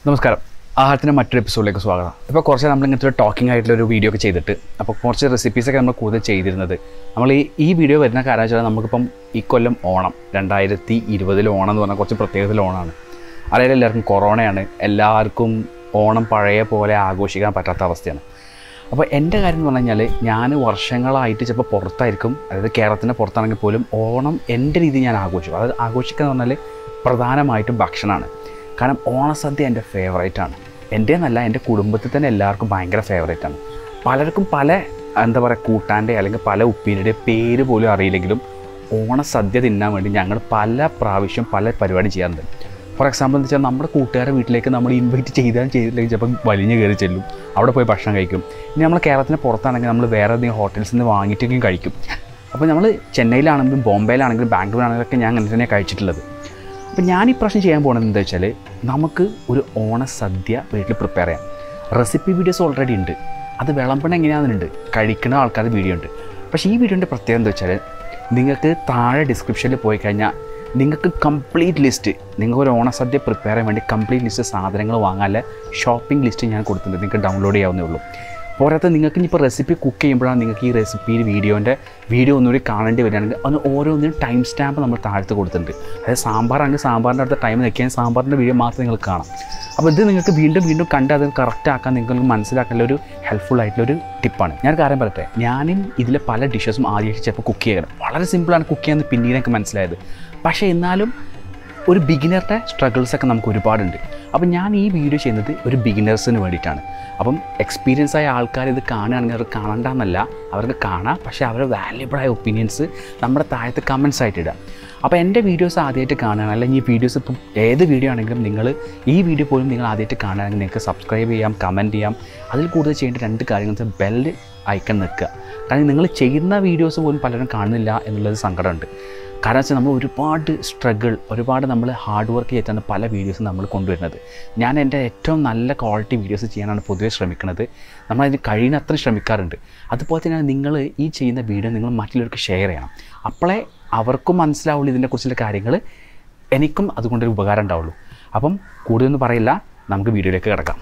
നമസ്കാരം ആഹാരത്തിൻ്റെ മറ്റൊരു എപ്പിസോഡിലേക്ക് സ്വാഗതം ഇപ്പോൾ കുറച്ച് നമ്മൾ ഇങ്ങനത്തെ ഒരു ടോക്കിംഗ് ആയിട്ടുള്ള ഒരു വീഡിയോ ഒക്കെ ചെയ്തിട്ട് അപ്പോൾ കുറച്ച് റെസിപ്പീസൊക്കെ നമ്മൾ കൂടുതൽ ചെയ്തിരുന്നത് നമ്മൾ ഈ ഈ വീഡിയോ വരുന്ന കാരണം വെച്ചാൽ നമുക്കിപ്പം ഈ കൊല്ലം ഓണം രണ്ടായിരത്തി ഇരുപതിൽ ഓണം എന്ന് പറഞ്ഞാൽ കുറച്ച് പ്രത്യേകതയിൽ ഓണമാണ് അറിയാം എല്ലാവർക്കും കൊറോണയാണ് എല്ലാവർക്കും ഓണം പഴയ പോലെ ആഘോഷിക്കാൻ പറ്റാത്ത അവസ്ഥയാണ് അപ്പോൾ എൻ്റെ കാര്യം എന്ന് പറഞ്ഞു കഴിഞ്ഞാൽ ഞാൻ വർഷങ്ങളായിട്ട് ചിലപ്പോൾ പുറത്തായിരിക്കും അതായത് കേരളത്തിൻ്റെ പുറത്താണെങ്കിൽ പോലും ഓണം എൻ്റെ രീതിയിൽ ഞാൻ ആഘോഷിക്കും അതായത് ആഘോഷിക്കുക എന്ന് പറഞ്ഞാൽ പ്രധാനമായിട്ടും ഭക്ഷണമാണ് കാരണം ഓണസദ്യ എൻ്റെ ഫേവറേറ്റാണ് എൻ്റെ എന്നല്ല എൻ്റെ കുടുംബത്തിൽ തന്നെ എല്ലാവർക്കും ഭയങ്കര ഫേവറേറ്റാണ് പലർക്കും പല എന്താ പറയുക കൂട്ടാൻ്റെ അല്ലെങ്കിൽ പല ഉപ്പീരുടെ പേര് പോലും അറിയില്ലെങ്കിലും ഓണസദ്യ തിന്നാൻ വേണ്ടി ഞങ്ങൾ പല പ്രാവശ്യം പല പരിപാടി ചെയ്യാറുണ്ട് ഫോർ എക്സാമ്പിൾ എന്ന് വെച്ചാൽ നമ്മുടെ കൂട്ടുകാരുടെ വീട്ടിലേക്ക് നമ്മൾ ഇൻവൈറ്റ് ചെയ്താൽ ചെയ്തില്ലെങ്കിൽ ചിലപ്പോൾ വലിഞ്ഞ് കയറി ചെല്ലും അവിടെ പോയി ഭക്ഷണം കഴിക്കും ഇനി നമ്മൾ കേരളത്തിന് പുറത്താണെങ്കിൽ നമ്മൾ വേറെ ഏതെങ്കിലും ഹോട്ടൽസിൽ നിന്ന് വാങ്ങിയിട്ടെങ്കിലും കഴിക്കും അപ്പോൾ നമ്മൾ ചെന്നൈയിലാണെങ്കിലും ബോംബെയിലാണെങ്കിലും ബാംഗ്ലൂരാണെങ്കിലും ഒക്കെ ഞാൻ അങ്ങനെ തന്നെയാണ് കഴിച്ചിട്ടുള്ളത് അപ്പോൾ ഞാൻ ഈ പ്രാവശ്യം ചെയ്യാൻ പോകുന്നത് എന്താ വെച്ചാൽ നമുക്ക് ഒരു ഓണസദ്യ വീട്ടിൽ പ്രിപ്പയർ ചെയ്യാം റെസിപ്പി വീഡിയോസ് ഓൾറെഡി ഉണ്ട് അത് വിളമ്പണം എങ്ങനെയാണെന്നുണ്ട് കഴിക്കുന്ന ആൾക്കാരുടെ വീഡിയോ ഉണ്ട് പക്ഷേ ഈ വീഡിയോൻ്റെ പ്രത്യേകത എന്താ വെച്ചാൽ നിങ്ങൾക്ക് താഴെ ഡിസ്ക്രിപ്ഷനിൽ പോയി കഴിഞ്ഞാൽ നിങ്ങൾക്ക് കംപ്ലീറ്റ് ലിസ്റ്റ് നിങ്ങൾക്ക് ഒരു ഓണസദ്യ പ്രിപ്പയർ ചെയ്യാൻ വേണ്ടി കംപ്ലീറ്റ് ലിസ്റ്റ് സാധനങ്ങൾ വാങ്ങാനുള്ള ഷോപ്പിംഗ് ലിസ്റ്റ് ഞാൻ കൊടുത്തിട്ടുണ്ട് നിങ്ങൾക്ക് ഡൗൺലോഡ് ചെയ്യാവുന്നേ ഉള്ളൂ പോരാത്ത നിങ്ങൾക്ക് ഇനിയിപ്പോൾ റെസിപ്പി കുക്ക് ചെയ്യുമ്പോഴാണ് നിങ്ങൾക്ക് ഈ റെസിപ്പി വീഡിയോൻ്റെ വീഡിയോ ഒന്നുകൂടി കാണേണ്ടി വരികയാണെങ്കിൽ അത് ഓരോന്നിനും ടൈം സ്റ്റാമ്പ് നമ്മൾ താഴത്ത് കൊടുത്തിട്ടുണ്ട് അതായത് സാമ്പാറാണെങ്കിൽ സാമ്പാറിൻ്റെ അടുത്ത ടൈം നിൽക്കാൻ സാമ്പാറിൻ്റെ വീഡിയോ മാത്രം നിങ്ങൾക്ക് കാണാം അപ്പോൾ ഇത് നിങ്ങൾക്ക് വീണ്ടും വീണ്ടും കണ്ട് അത് കറക്റ്റ് ആക്കാൻ നിങ്ങൾക്ക് മനസ്സിലാക്കാനുള്ള ഒരു ഹെൽപ്ഫുൾ ആയിട്ടുള്ള ഒരു ടിപ്പാണ് ഞാൻ കാര്യം പറയട്ടെ ഞാനും ഇതിലെ പല ഡിഷസും ആദ്യമായിട്ട് ചിലപ്പോൾ കുക്ക് ചെയ്യണം വളരെ സിമ്പിളാണ് കുക്ക് ചെയ്യാൻ പിന്നീട് എനിക്ക് മനസ്സിലായത് പക്ഷേ എന്നാലും ഒരു ബിഗിനറുടെ സ്ട്രഗിൾസൊക്കെ നമുക്ക് ഒരുപാടുണ്ട് അപ്പം ഞാൻ ഈ വീഡിയോ ചെയ്യുന്നത് ഒരു ബിഗിനേഴ്സിന് വേണ്ടിയിട്ടാണ് അപ്പം എക്സ്പീരിയൻസ് ആയ ആൾക്കാർ ഇത് കാണുകയാണെങ്കിൽ അവർ കാണണ്ടെന്നല്ല അവർക്ക് കാണാം പക്ഷേ അവരുടെ വാല്യബിളായ ഒപ്പീനിയൻസ് നമ്മുടെ താഴത്ത് കമൻസ് ആയിട്ട് ഇടാം അപ്പോൾ എൻ്റെ വീഡിയോസ് ആദ്യമായിട്ട് കാണുകയാണ് അല്ലെങ്കിൽ ഈ വീഡിയോസ് ഇപ്പം ഏത് വീഡിയോ ആണെങ്കിലും നിങ്ങൾ ഈ വീഡിയോ പോലും നിങ്ങൾ ആദ്യമായിട്ട് കാണുകയാണെങ്കിൽ നിങ്ങൾക്ക് സബ്സ്ക്രൈബ് ചെയ്യാം കമൻറ്റ് ചെയ്യാം അതിൽ കൂടുതൽ ചെയ്യേണ്ട രണ്ട് കാര്യങ്ങൾ ബെല്ല് ഐക്കൺ നിൽക്കുക കാരണം നിങ്ങൾ ചെയ്യുന്ന വീഡിയോസ് പോലും പലരും കാണുന്നില്ല എന്നുള്ളത് സങ്കടമുണ്ട് കാരണം വെച്ചാൽ നമ്മൾ ഒരുപാട് സ്ട്രഗിൾ ഒരുപാട് നമ്മൾ ഹാർഡ് വർക്ക് ചെയ്തിട്ടാണ് പല വീഡിയോസും നമ്മൾ കൊണ്ടുവരുന്നത് ഞാൻ എൻ്റെ ഏറ്റവും നല്ല ക്വാളിറ്റി വീഡിയോസ് ചെയ്യാനാണ് പൊതുവെ ശ്രമിക്കുന്നത് നമ്മളതിന് കഴിയുന്നത്ര ശ്രമിക്കാറുണ്ട് അതുപോലെ തന്നെ നിങ്ങൾ ഈ ചെയ്യുന്ന വീഡിയോ നിങ്ങൾ മറ്റുള്ളവർക്ക് ഷെയർ ചെയ്യണം അപ്പോളേ അവർക്കും മനസ്സിലാവുള്ളൂ ഇതിനെക്കുറിച്ചുള്ള കാര്യങ്ങൾ എനിക്കും അതുകൊണ്ടൊരു ഉപകാരം ഉണ്ടാവുള്ളൂ അപ്പം കൂടുതലൊന്നും പറയില്ല നമുക്ക് വീഡിയോയിലേക്ക് കിടക്കാം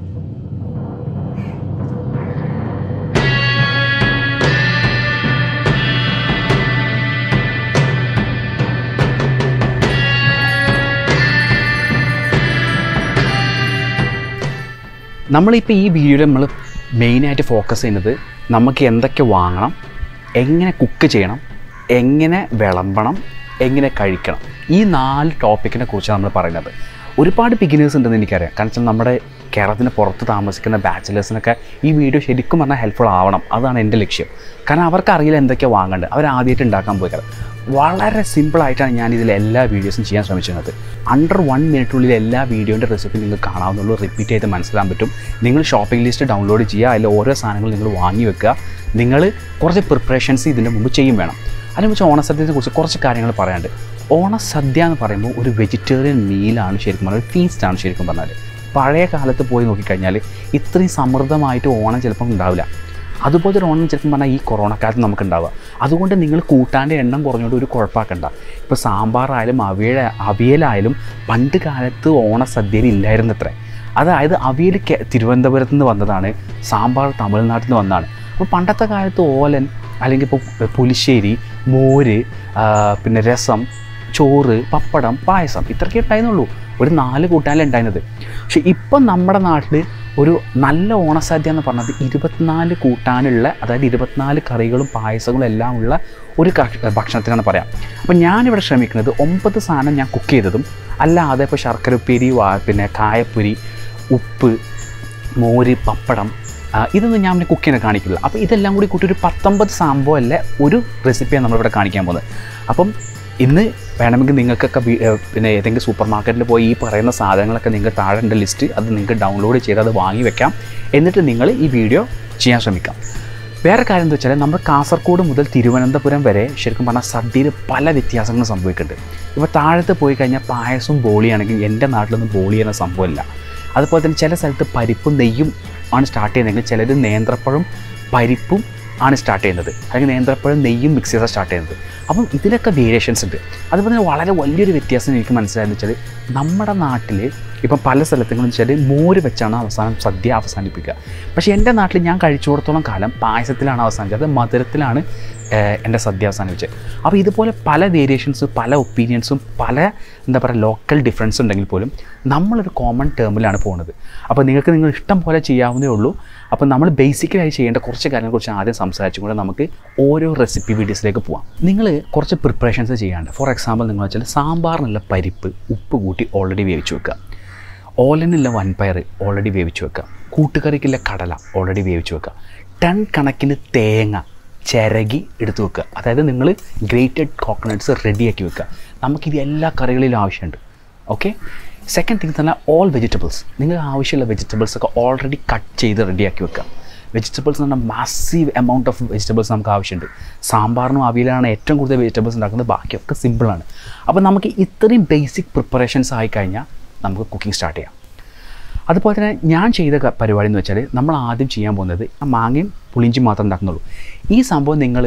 നമ്മളിപ്പോൾ ഈ വീഡിയോയിൽ നമ്മൾ മെയിനായിട്ട് ഫോക്കസ് ചെയ്യുന്നത് നമുക്ക് എന്തൊക്കെ വാങ്ങണം എങ്ങനെ കുക്ക് ചെയ്യണം എങ്ങനെ വിളമ്പണം എങ്ങനെ കഴിക്കണം ഈ നാല് ടോപ്പിക്കിനെ കുറിച്ചാണ് നമ്മൾ പറയുന്നത് ഒരുപാട് ബിഗിനേഴ്സ് ഉണ്ടെന്ന് എനിക്കറിയാം കാരണം വെച്ചാൽ നമ്മുടെ കേരളത്തിന് പുറത്ത് താമസിക്കുന്ന ബാച്ചിലേഴ്സിനൊക്കെ ഈ വീഡിയോ ശരിക്കും പറഞ്ഞാൽ ഹെൽപ്ഫുൾ ആവണം അതാണ് എൻ്റെ ലക്ഷ്യം കാരണം അവർക്ക് അറിയില്ല എന്തൊക്കെയാണ് വാങ്ങേണ്ടത് അവർ ആദ്യമായിട്ട് ഉണ്ടാക്കാൻ പോയി കാരണം വളരെ സിമ്പിളായിട്ടാണ് ഞാൻ ഇതിൽ എല്ലാ വീഡിയോസും ചെയ്യാൻ ശ്രമിച്ചിരുന്നത് അണ്ടർ വൺ മിനിറ്റിനുള്ളിൽ എല്ലാ വീഡിയോൻ്റെ റെസിപ്പി നിങ്ങൾക്ക് കാണാവുന്നുള്ളൂ റിപ്പീറ്റ് ചെയ്ത് മനസ്സിലാൻ പറ്റും നിങ്ങൾ ഷോപ്പിംഗ് ലിസ്റ്റ് ഡൗൺലോഡ് ചെയ്യുക അതിൽ ഓരോ സാധനങ്ങൾ നിങ്ങൾ വാങ്ങി വെക്കുക നിങ്ങൾ കുറച്ച് പ്രിപ്പറേഷൻസ് ഇതിൻ്റെ മുമ്പ് ചെയ്യും വേണം അതിനെ കുറിച്ച് ഓണസദ്യയെ കുറിച്ച് കുറച്ച് കാര്യങ്ങൾ പറയാനുണ്ട് ഓണസദ്യ എന്ന് പറയുമ്പോൾ ഒരു വെജിറ്റേറിയൻ മീലാണ് ശരിക്കും പറഞ്ഞാൽ ഒരു ഫീസ്റ്റാണ് ശരിക്കും പറഞ്ഞാൽ പഴയ കാലത്ത് പോയി നോക്കിക്കഴിഞ്ഞാൽ ഇത്രയും സമൃദ്ധമായിട്ട് ഓണം ചിലപ്പം ഉണ്ടാവില്ല അതുപോലെ ഒരു ഓണം ചിലപ്പം പറഞ്ഞാൽ ഈ കൊറോണ കാലത്ത് നമുക്ക് ഉണ്ടാവുക അതുകൊണ്ട് നിങ്ങൾ കൂട്ടാൻ്റെ എണ്ണം കുറഞ്ഞുകൊണ്ട് ഒരു കുഴപ്പമാക്കണ്ട ഇപ്പോൾ സാമ്പാറായാലും അവിയൽ അവിയലായാലും പണ്ട് കാലത്ത് ഓണസദ്യയിൽ ഇല്ലായിരുന്നത്രേ അതായത് അവിയൽ കെ- തിരുവനന്തപുരത്ത് നിന്ന് വന്നതാണ് സാമ്പാർ തമിഴ്നാട്ടിൽ നിന്ന് വന്നതാണ് അപ്പോൾ പണ്ടത്തെ കാലത്ത് ഓലൻ അല്ലെങ്കിൽ ഇപ്പോൾ പുലിശ്ശേരി മോര് ആ, പിന്നെ രസം ചോറ് പപ്പടം പായസം ഇത്രയൊക്കെ ഉണ്ടായിരുന്നുള്ളൂ ഒരു നാല് കൂട്ടാനല്ലേ ഉണ്ടായിരുന്നത് പക്ഷെ ഇപ്പം നമ്മുടെ നാട്ടിൽ ഒരു നല്ല ഓണസദ്യ എന്ന് പറഞ്ഞത് ഇരുപത്തിനാല് കൂട്ടാനുള്ള അതായത് ഇരുപത്തിനാല് കറികളും പായസങ്ങളും എല്ലാം ഉള്ള ഒരു കഷ- ഭക്ഷണത്തിനാണ് പറയാം അപ്പം ഞാനിവിടെ ശ്രമിക്കുന്നത് ഒമ്പത് സാധനം ഞാൻ കുക്ക് ചെയ്തതും അല്ലാതെ ഇപ്പോൾ ശർക്കര ഉപ്പേരി വാ പിന്നെ കായപ്പൊരി ഉപ്പ് മോര് പപ്പടം ആ, ഇതൊന്നും ഞാൻ കുക്ക് ചെയ്യാൻ കാണിക്കില്ല അപ്പോൾ ഇതെല്ലാം കൂടി കൂട്ടി ഒരു പത്തൊമ്പത് സംഭവമല്ല ഒരു റെസിപ്പിയാണ് നമ്മളിവിടെ കാണിക്കാൻ പോകുന്നത് അപ്പം ഇന്ന് വേണമെങ്കിൽ നിങ്ങൾക്കൊക്കെ വി- ഏ, പിന്നെ ഏതെങ്കിലും സൂപ്പർ മാർക്കറ്റിൽ പോയി ഈ പറയുന്ന സാധനങ്ങളൊക്കെ നിങ്ങൾക്ക് താഴെ ഉണ്ട് ലിസ്റ്റ് അത് നിങ്ങൾക്ക് ഡൗൺലോഡ് ചെയ്ത് അത് വാങ്ങി വെക്കാം എന്നിട്ട് നിങ്ങൾ ഈ വീഡിയോ ചെയ്യാൻ ശ്രമിക്കാം വേറെ കാര്യം എന്താ വെച്ചാൽ നമ്മൾ കാസർഗോഡ് മുതൽ തിരുവനന്തപുരം വരെ ശരിക്കും പറഞ്ഞാൽ സദ്യയിൽ പല വ്യത്യാസങ്ങളും സംഭവിക്കുന്നുണ്ട് ഇപ്പോൾ താഴത്ത് പോയി കഴിഞ്ഞാൽ പായസവും ബോളിയാണെങ്കിൽ എൻ്റെ നാട്ടിലൊന്നും ബോളി എന്ന സംഭവമില്ല അതുപോലെ തന്നെ ചില സ്ഥലത്ത് പരിപ്പും നെയ്യും ആണ് സ്റ്റാർട്ട് ചെയ്യുന്നതെങ്കിൽ ചിലർ നേന്ത്രപ്പഴം പരിപ്പും ആണ് സ്റ്റാർട്ട് ചെയ്യുന്നത് അല്ലെങ്കിൽ നേന്ത്രപ്പഴം നെയ്യും മിക്സ് ചെയ്താണ് സ്റ്റാർട്ട് ചെയ്യുന്നത് അപ്പം ഇതിലൊക്കെ വേരിയേഷൻസ് ഉണ്ട് അതുപോലെ തന്നെ വളരെ വലിയൊരു വ്യത്യാസം എനിക്ക് മനസ്സിലായെന്ന് വെച്ചാൽ നമ്മുടെ നാട്ടിൽ ഇപ്പം പല സ്ഥലത്തും വെച്ചാൽ മോര് വെച്ചാണ് അവസാനം സദ്യ അവസാനിപ്പിക്കുക പക്ഷേ എൻ്റെ നാട്ടിൽ ഞാൻ കഴിച്ചിടത്തോളം കാലം പായസത്തിലാണ് അവസാനിച്ചത് അത് മധുരത്തിലാണ് ഏഹ്, എൻ്റെ സദ്യ അവസാനിപ്പിച്ചത് അപ്പോൾ ഇതുപോലെ പല വേരിയേഷൻസ് പല ഒപ്പീനിയൻസും പല എന്താ പറയുക ലോക്കൽ ഡിഫറൻസ് ഉണ്ടെങ്കിൽ പോലും നമ്മളൊരു കോമൺ ടേമിലാണ് പോകുന്നത് അപ്പോൾ നിങ്ങൾക്ക് നിങ്ങൾ ഇഷ്ടം പോലെ ചെയ്യാവുന്നേ ഉള്ളൂ അപ്പോൾ നമ്മൾ ബേസിക്കലായി ചെയ്യേണ്ട കുറച്ച് കാര്യങ്ങളെക്കുറിച്ച് ആദ്യം സംസാരിച്ചും കൂടെ നമുക്ക് ഓരോ റെസിപ്പി വീഡിയോസിലേക്ക് പോവാം നിങ്ങൾ കുറച്ച് പ്രിപ്പറേഷൻസ് ചെയ്യാണ്ട് ഫോർ എക്സാമ്പിൾ നിങ്ങൾ വെച്ചാൽ സാമ്പാറിനുള്ള പരിപ്പ് ഉപ്പ് കൂട്ടി ഓൾറെഡി വേവിച്ച് വെക്കുക ഓലനുള്ള വൻപയർ ഓൾറെഡി വേവിച്ച് വെക്കുക കൂട്ടുകറിക്കുള്ള കടല ഓൾറെഡി വേവിച്ച് വെക്കുക ടൺ കണക്കിന് തേങ്ങ ചിരകി എടുത്ത് വെക്കുക അതായത് നിങ്ങൾ ഗ്രേറ്റഡ് കോക്കനട്ട്സ് റെഡിയാക്കി വെക്കുക നമുക്കിത് എല്ലാ കറികളിലും ആവശ്യമുണ്ട് ഓക്കെ സെക്കൻഡ് തിങ് തന്നെ ഓൾ വെജിറ്റബിൾസ് നിങ്ങൾക്ക് ആവശ്യമുള്ള വെജിറ്റബിൾസ് ഒക്കെ ഓൾറെഡി കട്ട് ചെയ്ത് റെഡിയാക്കി വെക്കുക വെജിറ്റബിൾസ് എന്ന് പറഞ്ഞാൽ മാസീവ് എമൗണ്ട് ഓഫ് വെജിറ്റബിൾസ് നമുക്ക് ആവശ്യമുണ്ട് സാമ്പാറിനും അവിയലാണ് ഏറ്റവും കൂടുതൽ വെജിറ്റബിൾസ് ഉണ്ടാക്കുന്നത് ബാക്കിയൊക്കെ സിമ്പിളാണ് അപ്പോൾ നമുക്ക് ഇത്രയും ബേസിക് പ്രിപ്പറേഷൻസ് ആയി കഴിഞ്ഞാൽ നമുക്ക് കുക്കിംഗ് സ്റ്റാർട്ട് ചെയ്യാം അതുപോലെ തന്നെ ഞാൻ ചെയ്ത ക- പരിപാടി എന്ന് വെച്ചാൽ നമ്മൾ ആദ്യം ചെയ്യാൻ പോകുന്നത് ആ മാങ്ങയും പുളിഞ്ചി മാത്രം ഉണ്ടാക്കുന്നുള്ളൂ ഈ സംഭവം നിങ്ങൾ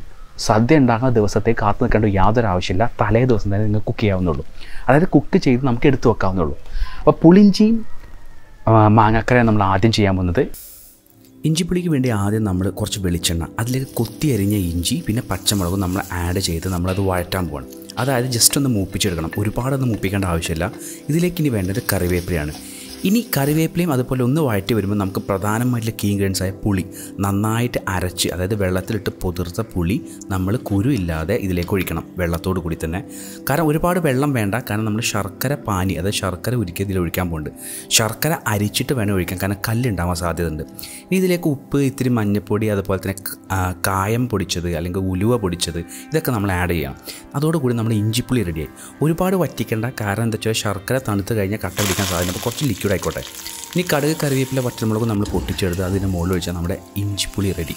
സദ്യ ഉണ്ടാക്കുന്ന ദിവസത്തേക്ക് കാത്തു നിൽക്കേണ്ട യാതൊരു ആവശ്യമില്ല തലേ ദിവസം തന്നെ നിങ്ങൾ കുക്ക് ചെയ്യാവുന്നുള്ളൂ അതായത് കുക്ക് ചെയ്ത് നമുക്ക് എടുത്തു വെക്കാവുന്നുള്ളൂ അപ്പോൾ പുളിഞ്ചിയും ആ, മാങ്ങാക്കരയും നമ്മൾ ആദ്യം ചെയ്യാൻ പോകുന്നത് ഇഞ്ചിപ്പുളിക്ക് വേണ്ടി ആദ്യം നമ്മൾ കുറച്ച് വെളിച്ചെണ്ണ അതിലേക്ക് കൊത്തി അരിഞ്ഞ ഇഞ്ചി പിന്നെ പച്ചമുളകും നമ്മൾ ആഡ് ചെയ്ത് നമ്മളത് വഴറ്റാൻ പോകണം അതായത് ജസ്റ്റ് ഒന്ന് മൂപ്പിച്ചെടുക്കണം ഒരുപാടൊന്നും മൂപ്പിക്കേണ്ട ആവശ്യമില്ല ഇതിലേക്ക് ഇനി വേണ്ടത് കറിവേപ്പിലയാണ് ഇനി കറിവേപ്പിലയും അതുപോലെ ഒന്ന് വഴറ്റി വരുമ്പോൾ നമുക്ക് പ്രധാനമായിട്ടുള്ള കീ ഇൻഗ്രീഡിയൻസ് ആയ പുളി നന്നായിട്ട് അരച്ച് അതായത് വെള്ളത്തിലിട്ട് പൊതിർത്ത പുളി നമ്മൾ കുരു ഇല്ലാതെ ഇതിലേക്ക് ഒഴിക്കണം വെള്ളത്തോട് കൂടി തന്നെ കാരണം ഒരുപാട് വെള്ളം വേണ്ട കാരണം നമ്മൾ ശർക്കര പാനി അതായത് ശർക്കര ഉരുക്കി ഇതിൽ ഒഴിക്കാൻ പോകുന്നുണ്ട് ശർക്കര അരിച്ചിട്ട് വേണം ഒഴിക്കാൻ കാരണം കല്ലുണ്ടാവാൻ സാധ്യതയുണ്ട് ഇനി ഇതിലേക്ക് ഉപ്പ് ഇത്തിരി മഞ്ഞൾപ്പൊടി അതുപോലെ തന്നെ ക- ആ, കായം പൊടിച്ചത് അല്ലെങ്കിൽ ഉലുവ പൊടിച്ചത് ഇതൊക്കെ നമ്മൾ ആഡ് ചെയ്യണം അതോടുകൂടി നമ്മൾ ഇഞ്ചിപ്പുളി റെഡിയായി ഒരുപാട് വറ്റിക്കേണ്ട കാരണം എന്താ വെച്ചാൽ ശർക്കര തണുത്ത് കഴിഞ്ഞാൽ കട്ട പിടിക്കാൻ സാധ്യത അപ്പോൾ കുറച്ച് ലിക്വിഡ് ആയിക്കോട്ടെ ഇനി കടുക് കറിവേപ്പില വറ്റൽമുളക് നമ്മൾ പൊട്ടിച്ചെടുത്ത് അതിൻ്റെ മുകളിൽ ഒഴിച്ചാൽ നമ്മുടെ ഇഞ്ചിപ്പുളി റെഡി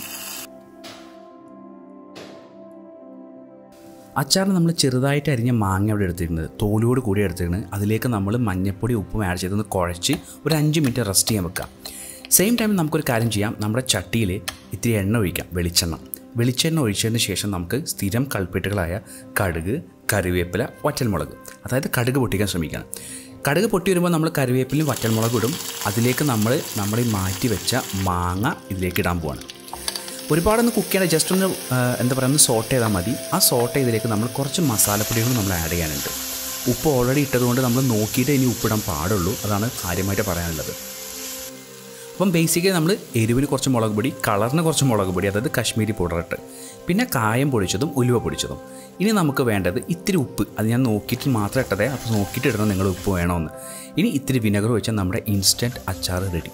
അച്ചാറിന് നമ്മൾ ചെറുതായിട്ട് അരിഞ്ഞ മാങ്ങ അവിടെ എടുത്തിരുന്നത് തോലോട് കൂടി എടുത്തിരുന്നത് അതിലേക്ക് നമ്മൾ മഞ്ഞപ്പൊടി ഉപ്പും ആഡ് ചെയ്തൊന്ന് കുഴച്ച് ഒരു അഞ്ച് മിനിറ്റ് റെസ്റ്റ് ചെയ്യാൻ വെക്കാം സെയിം ടൈം നമുക്കൊരു കാര്യം ചെയ്യാം നമ്മുടെ ചട്ടിയിൽ ഇത്തിരി എണ്ണ ഒഴിക്കാം വെളിച്ചെണ്ണ വെളിച്ചെണ്ണ ഒഴിച്ചതിന് ശേഷം നമുക്ക് സ്ഥിരം കൾപ്പിട്ടുകളായ കടുക് കറിവേപ്പില വറ്റൽമുളക് അതായത് കടുക് പൊട്ടിക്കാൻ ശ്രമിക്കണം കടുക് പൊട്ടി വരുമ്പോൾ നമ്മൾ കറിവേപ്പിലയും വറ്റൽമുളകും ഇടും അതിലേക്ക് നമ്മൾ നമ്മൾ ഈ മാറ്റി വെച്ച മാങ്ങ ഇതിലേക്ക് ഇടാൻ പോവാണ് ഒരുപാടൊന്ന് കുക്ക് ചെയ്യണം ജസ്റ്റ് ഒന്ന് ആ, എന്താ പറയുക ഒന്ന് സോട്ട് ചെയ്താൽ മതി ആ സോട്ട് ചെയ്തതിലേക്ക് നമ്മൾ കുറച്ച് മസാലപ്പൊടികൾ നമ്മൾ ആഡ് ചെയ്യാനുണ്ട് ഉപ്പ് ഓൾറെഡി ഇട്ടതുകൊണ്ട് നമ്മൾ നോക്കിയിട്ട് ഇനി ഉപ്പിടാൻ പാടുള്ളൂ അതാണ് കാര്യമായിട്ട് പറയാനുള്ളത് അപ്പം ബേസിക്കലി നമ്മൾ എരിവിന് കുറച്ച് മുളക് പൊടി കളറിന് കുറച്ച് മുളക് പൊടി അതായത് കശ്മീരി പൗഡർ ഇട്ട് പിന്നെ കായം പൊടിച്ചതും ഉലുവ പൊടിച്ചതും ഇനി നമുക്ക് വേണ്ടത് ഇത്തിരി ഉപ്പ് അത് ഞാൻ നോക്കിയിട്ട് മാത്രം ഇട്ടതേ അപ്പോൾ നോക്കിയിട്ട് ഇടണം നിങ്ങൾ ഉപ്പ് വേണമെന്ന് ഇനി ഇത്തിരി വിനെഗർ ഒഴിച്ചാൽ നമ്മുടെ ഇൻസ്റ്റൻറ്റ് അച്ചാർ റെഡി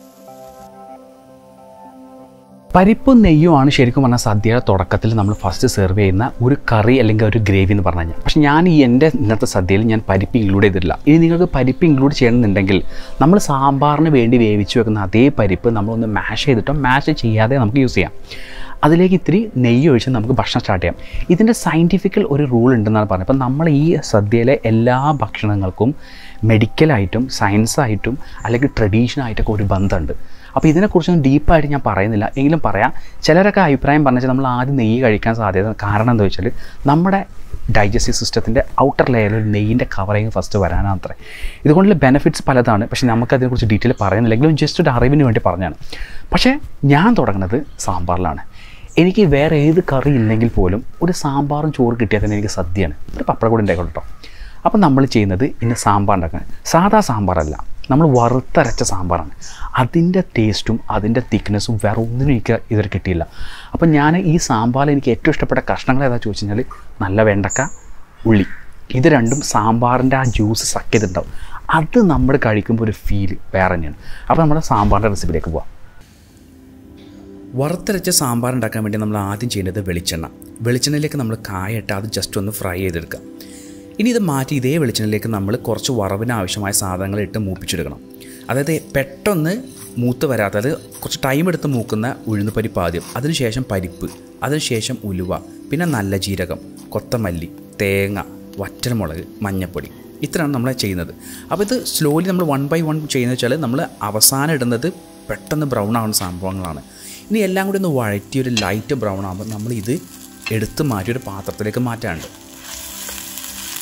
പരിപ്പും നെയ്യുമാണ് ശരിക്കും പറഞ്ഞാൽ സദ്യയുടെ തുടക്കത്തിൽ നമ്മൾ ഫസ്റ്റ് സെർവ് ചെയ്യുന്ന ഒരു കറി അല്ലെങ്കിൽ ഒരു ഗ്രേവി എന്ന് പറഞ്ഞു കഴിഞ്ഞാൽ പക്ഷേ ഞാൻ ഈ എൻ്റെ ഇന്നത്തെ സദ്യയിൽ ഞാൻ പരിപ്പ് ഇൻക്ലൂഡ് ചെയ്തിട്ടില്ല ഇനി നിങ്ങൾക്ക് പരിപ്പ് ഇൻക്ലൂഡ് ചെയ്യണമെന്നുണ്ടെങ്കിൽ നമ്മൾ സാമ്പാറിന് വേണ്ടി വേവിച്ച് വെക്കുന്ന അതേ പരിപ്പ് നമ്മളൊന്ന് മാഷ് ചെയ്തിട്ടോ മാഷ് ചെയ്യാതെ നമുക്ക് യൂസ് ചെയ്യാം അതിലേക്ക് ഇത്തിരി നെയ്യ് ഒഴിച്ച് നമുക്ക് ഭക്ഷണം സ്റ്റാർട്ട് ചെയ്യാം ഇതിൻ്റെ സയൻറ്റിഫിക്കൽ ഒരു റൂൾ ഉണ്ടെന്നാണ് പറഞ്ഞത് അപ്പം നമ്മൾ ഈ സദ്യയിലെ എല്ലാ ഭക്ഷണങ്ങൾക്കും മെഡിക്കലായിട്ടും സയൻസായിട്ടും അല്ലെങ്കിൽ ട്രഡീഷനായിട്ടൊക്കെ ഒരു ബന്ധമുണ്ട് അപ്പോൾ ഇതിനെക്കുറിച്ചൊന്നും ഡീപ്പായിട്ട് ഞാൻ പറയുന്നില്ല എങ്കിലും പറയാം ചിലരൊക്കെ അഭിപ്രായം പറഞ്ഞാൽ നമ്മൾ ആദ്യം നെയ്യ് കഴിക്കാൻ സാധ്യത കാരണം എന്താ വെച്ചാൽ നമ്മുടെ ഡൈജസ്റ്റീവ് സിസ്റ്റത്തിൻ്റെ ഔട്ടർ ലെയറിൽ ഒരു നെയ്യിൻ്റെ കവറിങ് ഫസ്റ്റ് വരാനാണ് അത്രേ ഇതുകൊണ്ടുള്ള ബെനിഫിറ്റ്സ് പലതാണ് പക്ഷേ നമുക്കതിനെക്കുറിച്ച് ഡീറ്റെയിൽ പറയുന്നില്ലെങ്കിലും ജസ്റ്റ് ഒരു അറിവിന് വേണ്ടി പറഞ്ഞാണ് പക്ഷേ ഞാൻ തുടങ്ങുന്നത് സാമ്പാറിലാണ് എനിക്ക് വേറെ ഏത് കറി ഇല്ലെങ്കിൽ പോലും ഒരു സാമ്പാറും ചോറ് കിട്ടിയാൽ തന്നെ എനിക്ക് സദ്യയാണ് ഒരു പപ്പടം കൂടി ഉണ്ടായിക്കോട്ടെ കേട്ടോ അപ്പം നമ്മൾ ചെയ്യുന്നത് ഇന്ന് സാമ്പാർ ഉണ്ടാക്കാൻ സാധാ സാമ്പാറല്ല നമ്മൾ വറുത്തരച്ച സാമ്പാറാണ് അതിൻ്റെ ടേസ്റ്റും അതിൻ്റെ തിക്നെസ്സും വേറെ ഒന്നിനും എനിക്ക് ഇതുവരെ കിട്ടിയില്ല അപ്പം ഞാൻ ഈ സാമ്പാറിൽ എനിക്ക് ഏറ്റവും ഇഷ്ടപ്പെട്ട കഷ്ണങ്ങൾ ഏതാ ചോദിച്ചു കഴിഞ്ഞാൽ നല്ല വെണ്ടക്ക ഉള്ളി ഇത് രണ്ടും സാമ്പാറിൻ്റെ ആ ജ്യൂസ് സക്ക് ചെയ്തിട്ടുണ്ടാവും അത് നമ്മൾ കഴിക്കുമ്പോൾ ഒരു ഫീൽ വേറെ തന്നെയാണ് അപ്പോൾ നമ്മുടെ സാമ്പാറിൻ്റെ റെസിപ്പിയിലേക്ക് പോവാം വറുത്തരച്ച സാമ്പാർ ഉണ്ടാക്കാൻ വേണ്ടി നമ്മൾ ആദ്യം ചെയ്യേണ്ടത് വെളിച്ചെണ്ണ വെളിച്ചെണ്ണയിലേക്ക് നമ്മൾ കായ ഇട്ട് അത് ജസ്റ്റ് ഒന്ന് ഫ്രൈ ചെയ്തെടുക്കുക ഇനി ഇത് മാറ്റി ഇതേ വെളിച്ചെണ്ണയിലേക്ക് നമ്മൾ കുറച്ച് വറവിന് ആവശ്യമായ സാധനങ്ങൾ ഇട്ട് മൂപ്പിച്ചെടുക്കണം അതായത് പെട്ടെന്ന് മൂത്ത് വരാത്ത അതായത് കുറച്ച് ടൈം എടുത്ത് മൂക്കുന്ന ഉഴുന്ന് പരിപ്പ് ആദ്യം അതിനുശേഷം പരിപ്പ് അതിനുശേഷം ഉലുവ പിന്നെ നല്ല ജീരകം കൊത്തമല്ലി തേങ്ങ വറ്റൽമുളക് മഞ്ഞൾപ്പൊടി ഇത്രയാണ് നമ്മൾ ചെയ്യുന്നത് അപ്പോൾ ഇത് സ്ലോലി നമ്മൾ വൺ ബൈ വൺ ചെയ്യുന്നത് വെച്ചാൽ നമ്മൾ അവസാനം ഇടുന്നത് പെട്ടെന്ന് ബ്രൗൺ ആവുന്ന സംഭവങ്ങളാണ് ഇനി എല്ലാം കൂടി ഒന്ന് വഴറ്റി ഒരു ലൈറ്റ് ബ്രൗൺ ആകുമ്പോൾ നമ്മൾ ഇത് എടുത്ത് മാറ്റി ഒരു പാത്രത്തിലേക്ക് മാറ്റാനുണ്ട്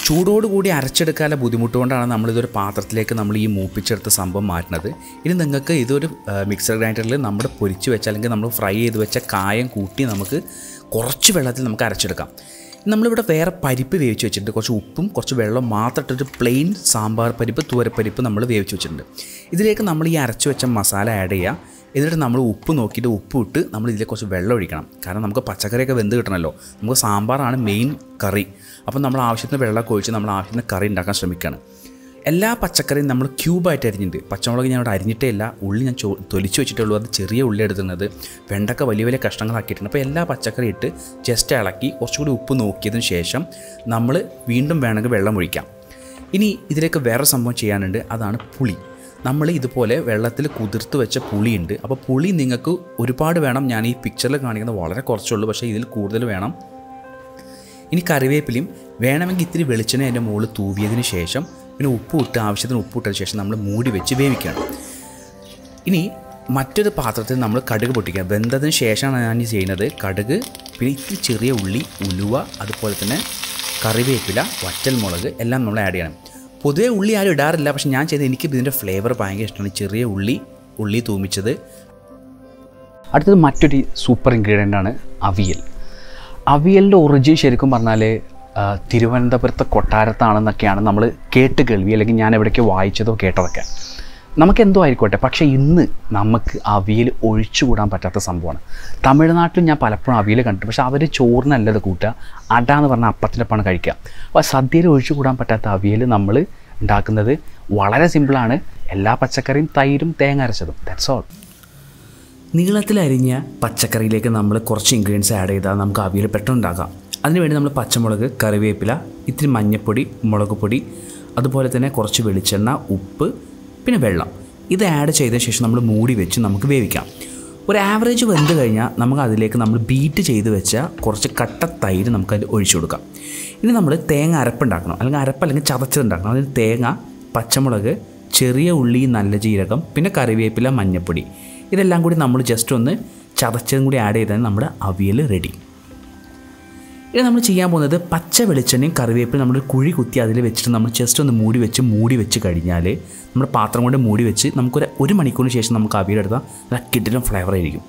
ചൂടോടുകൂടി അരച്ചെടുക്കാനുള്ള ബുദ്ധിമുട്ട് കൊണ്ടാണ് നമ്മളിതൊരു പാത്രത്തിലേക്ക് നമ്മൾ ഈ മൂപ്പിച്ചെടുത്ത സംഭവം മാറ്റുന്നത് ഇനി നിങ്ങൾക്ക് ഇതൊരു മിക്സർ ഗ്രൈൻഡറിൽ നമ്മൾ പൊരിച്ച് വെച്ച അല്ലെങ്കിൽ നമ്മൾ ഫ്രൈ ചെയ്ത് വെച്ച കായം കൂട്ടി നമുക്ക് കുറച്ച് വെള്ളത്തിൽ നമുക്ക് അരച്ചെടുക്കാം നമ്മളിവിടെ വേറെ പരിപ്പ് വേവിച്ച് വെച്ചിട്ടുണ്ട് കുറച്ച് ഉപ്പും കുറച്ച് വെള്ളം മാത്രം ഇട്ടിട്ട് പ്ലെയിൻ സാമ്പാർ പരിപ്പ് തൂരപ്പരിപ്പ് നമ്മൾ വേവിച്ച് വെച്ചിട്ടുണ്ട് ഇതിലേക്ക് നമ്മൾ ഈ അരച്ച് വെച്ച മസാല ആഡ് ചെയ്യുക എന്നിട്ട് നമ്മൾ ഉപ്പ് നോക്കിയിട്ട് ഉപ്പ് ഇട്ട് നമ്മൾ ഇതിലേക്ക് കുറച്ച് വെള്ളം ഒഴിക്കണം കാരണം നമുക്ക് പച്ചക്കറിയൊക്കെ വെന്ത് കിട്ടണമല്ലോ നമുക്ക് സാമ്പാറാണ് മെയിൻ കറി അപ്പം നമ്മൾ ആവശ്യത്തിന് വെള്ളമൊക്കെ ഒഴിച്ച് നമ്മൾ ആവശ്യത്തിന് കറി ഉണ്ടാക്കാൻ ശ്രമിക്കുകയാണ് എല്ലാ പച്ചക്കറിയും നമ്മൾ ക്യൂബായിട്ട് അരിഞ്ഞിട്ടുണ്ട് പച്ചമുളക് ഞാൻ ഇവിടെ അരിഞ്ഞിട്ടേ ഇല്ല ഉള്ളി ഞാൻ ചോ തൊലിച്ച് വെച്ചിട്ടേ ഉള്ളൂ അത് ചെറിയ ഉള്ളി എടുക്കുന്നത് വെണ്ടക്ക വലിയ വലിയ കഷ്ണങ്ങളാക്കിയിട്ടുണ്ട് അപ്പോൾ എല്ലാ പച്ചക്കറി ഇട്ട് ജസ്റ്റ് ഇളക്കി കുറച്ചുകൂടി ഉപ്പ് നോക്കിയതിന് ശേഷം നമ്മൾ വീണ്ടും വേണമെങ്കിൽ വെള്ളം ഒഴിക്കാം ഇനി ഇതിലേക്ക് വേറെ സംഭവം ചെയ്യാനുണ്ട് അതാണ് പുളി നമ്മൾ ഇതുപോലെ വെള്ളത്തിൽ കുതിർത്ത് വെച്ച പുളിയുണ്ട് അപ്പോൾ പുളി നിങ്ങൾക്ക് ഒരുപാട് വേണം ഞാൻ ഈ പിക്ചറിൽ കാണിക്കുന്നത് വളരെ കുറച്ചുള്ളൂ പക്ഷേ ഇതിൽ കൂടുതൽ വേണം ഇനി കറിവേപ്പിലയും വേണമെങ്കിൽ ഇത്തിരി വെളിച്ചെണ്ണ അതിൻ്റെ മുകളിൽ തൂവിയതിന് ശേഷം പിന്നെ ഉപ്പ് ഇട്ട് ആവശ്യത്തിന് ഉപ്പ് ഇട്ടതിന് ശേഷം നമ്മൾ മൂടി വെച്ച് വേവിക്കണം ഇനി മറ്റൊരു പാത്രത്തിൽ നമ്മൾ കടുക് പൊട്ടിക്കുക വെന്തതിന് ശേഷമാണ് ഞാൻ ഈ ചെയ്യുന്നത് കടുക് പിന്നെ ഇത്തിരി ചെറിയ ഉള്ളി ഉലുവ അതുപോലെ തന്നെ കറിവേപ്പില വറ്റൽമുളക് എല്ലാം നമ്മൾ ആഡ് ചെയ്യണം പൊതുവേ ഉള്ളി ആരും ഇടാറില്ല പക്ഷെ ഞാൻ ചെയ്തത് എനിക്ക് ഇതിൻ്റെ ഫ്ലേവർ ഭയങ്കര ഇഷ്ടമാണ് ചെറിയ ഉള്ളി ഉള്ളി തൂമിച്ചത് അടുത്തത് മറ്റൊരു സൂപ്പർ ഇൻഗ്രീഡിയൻ്റ് ആണ് അവിയൽ അവിയലിൻ്റെ ഒറിജിൻ ശരിക്കും പറഞ്ഞാൽ ആ, തിരുവനന്തപുരത്തെ കൊട്ടാരത്താണെന്നൊക്കെയാണ് നമ്മൾ കേട്ട് കേൾവി അല്ലെങ്കിൽ ഞാൻ എവിടേക്ക് വായിച്ചതോ കേട്ടതൊക്കെ നമുക്ക് എന്തോ ആയിക്കോട്ടെ പക്ഷേ ഇന്ന് നമുക്ക് അവിയൽ ഒഴിച്ചുകൂടാൻ പറ്റാത്ത സംഭവമാണ് തമിഴ്നാട്ടിൽ ഞാൻ പലപ്പോഴും അവിയൽ കണ്ടിട്ട് പക്ഷേ അവർ ചോറിനല്ലത് കൂട്ടുക അട എന്ന് പറഞ്ഞാൽ അപ്പത്തിൻ്റെ ഒപ്പമാണ് കഴിക്കുക അപ്പോൾ സദ്യയിൽ ഒഴിച്ചുകൂടാൻ പറ്റാത്ത അവിയൽ നമ്മൾ ഉണ്ടാക്കുന്നത് വളരെ സിമ്പിളാണ് എല്ലാ പച്ചക്കറിയും തൈരും തേങ്ങ അരച്ചതും ദാറ്റ്സ് ഓൾ നീളത്തിലരിഞ്ഞ പച്ചക്കറിയിലേക്ക് നമ്മൾ കുറച്ച് ഇൻഗ്രീഡിയൻസ് ആഡ് ചെയ്താൽ നമുക്ക് അവിയൽ പെട്ടെന്ന് ഉണ്ടാക്കാം അതിനുവേണ്ടി നമ്മൾ പച്ചമുളക് കറിവേപ്പില ഇത്തിരി മഞ്ഞൾപ്പൊടി മുളക് പൊടി അതുപോലെ തന്നെ കുറച്ച് വെളിച്ചെണ്ണ ഉപ്പ് പിന്നെ വെള്ളം ഇത് ആഡ് ചെയ്തതിന് ശേഷം നമ്മൾ മൂടി വെച്ച് നമുക്ക് വേവിക്കാം ഒരു ആവറേജ് വെന്ത് കഴിഞ്ഞാൽ നമുക്ക് അതിലേക്ക് നമ്മൾ ബീറ്റ് ചെയ്ത് വെച്ച കുറച്ച് കട്ട തൈര് നമുക്ക് അതിൽ ഒഴിച്ചു കൊടുക്കാം ഇനി നമ്മൾ തേങ്ങ അരപ്പുണ്ടാക്കണം അല്ലെങ്കിൽ അരപ്പ് അല്ലെങ്കിൽ ചതച്ചതുണ്ടാക്കണം അതിന് തേങ്ങ പച്ചമുളക് ചെറിയ ഉള്ളി നല്ല ജീരകം പിന്നെ കറിവേപ്പില മഞ്ഞൾപ്പൊടി ഇതെല്ലാം കൂടി നമ്മൾ ജസ്റ്റ് ഒന്ന് ചതച്ചതും കൂടി ആഡ് ചെയ്താൽ നമ്മുടെ അവിയൽ റെഡി ഇനി നമ്മൾ ചെയ്യാൻ പോകുന്നത് പച്ച വെളിച്ചെണ്ണയും കറിവേപ്പിലും നമ്മൾ കുഴി കുത്തി അതിൽ വെച്ചിട്ട് നമ്മൾ ജസ്റ്റ് ഒന്ന് മൂടി വെച്ച് മൂടി വെച്ച് കഴിഞ്ഞാൽ നമ്മൾ പാത്രം കൊണ്ട് മൂടി വെച്ച് നമുക്കൊരു ഒരു മണിക്കൂറിന് ശേഷം നമുക്ക് അവിയലെടുത്താൽ നല്ല കിടിലം ഫ്ലേവർ ആയിരിക്കും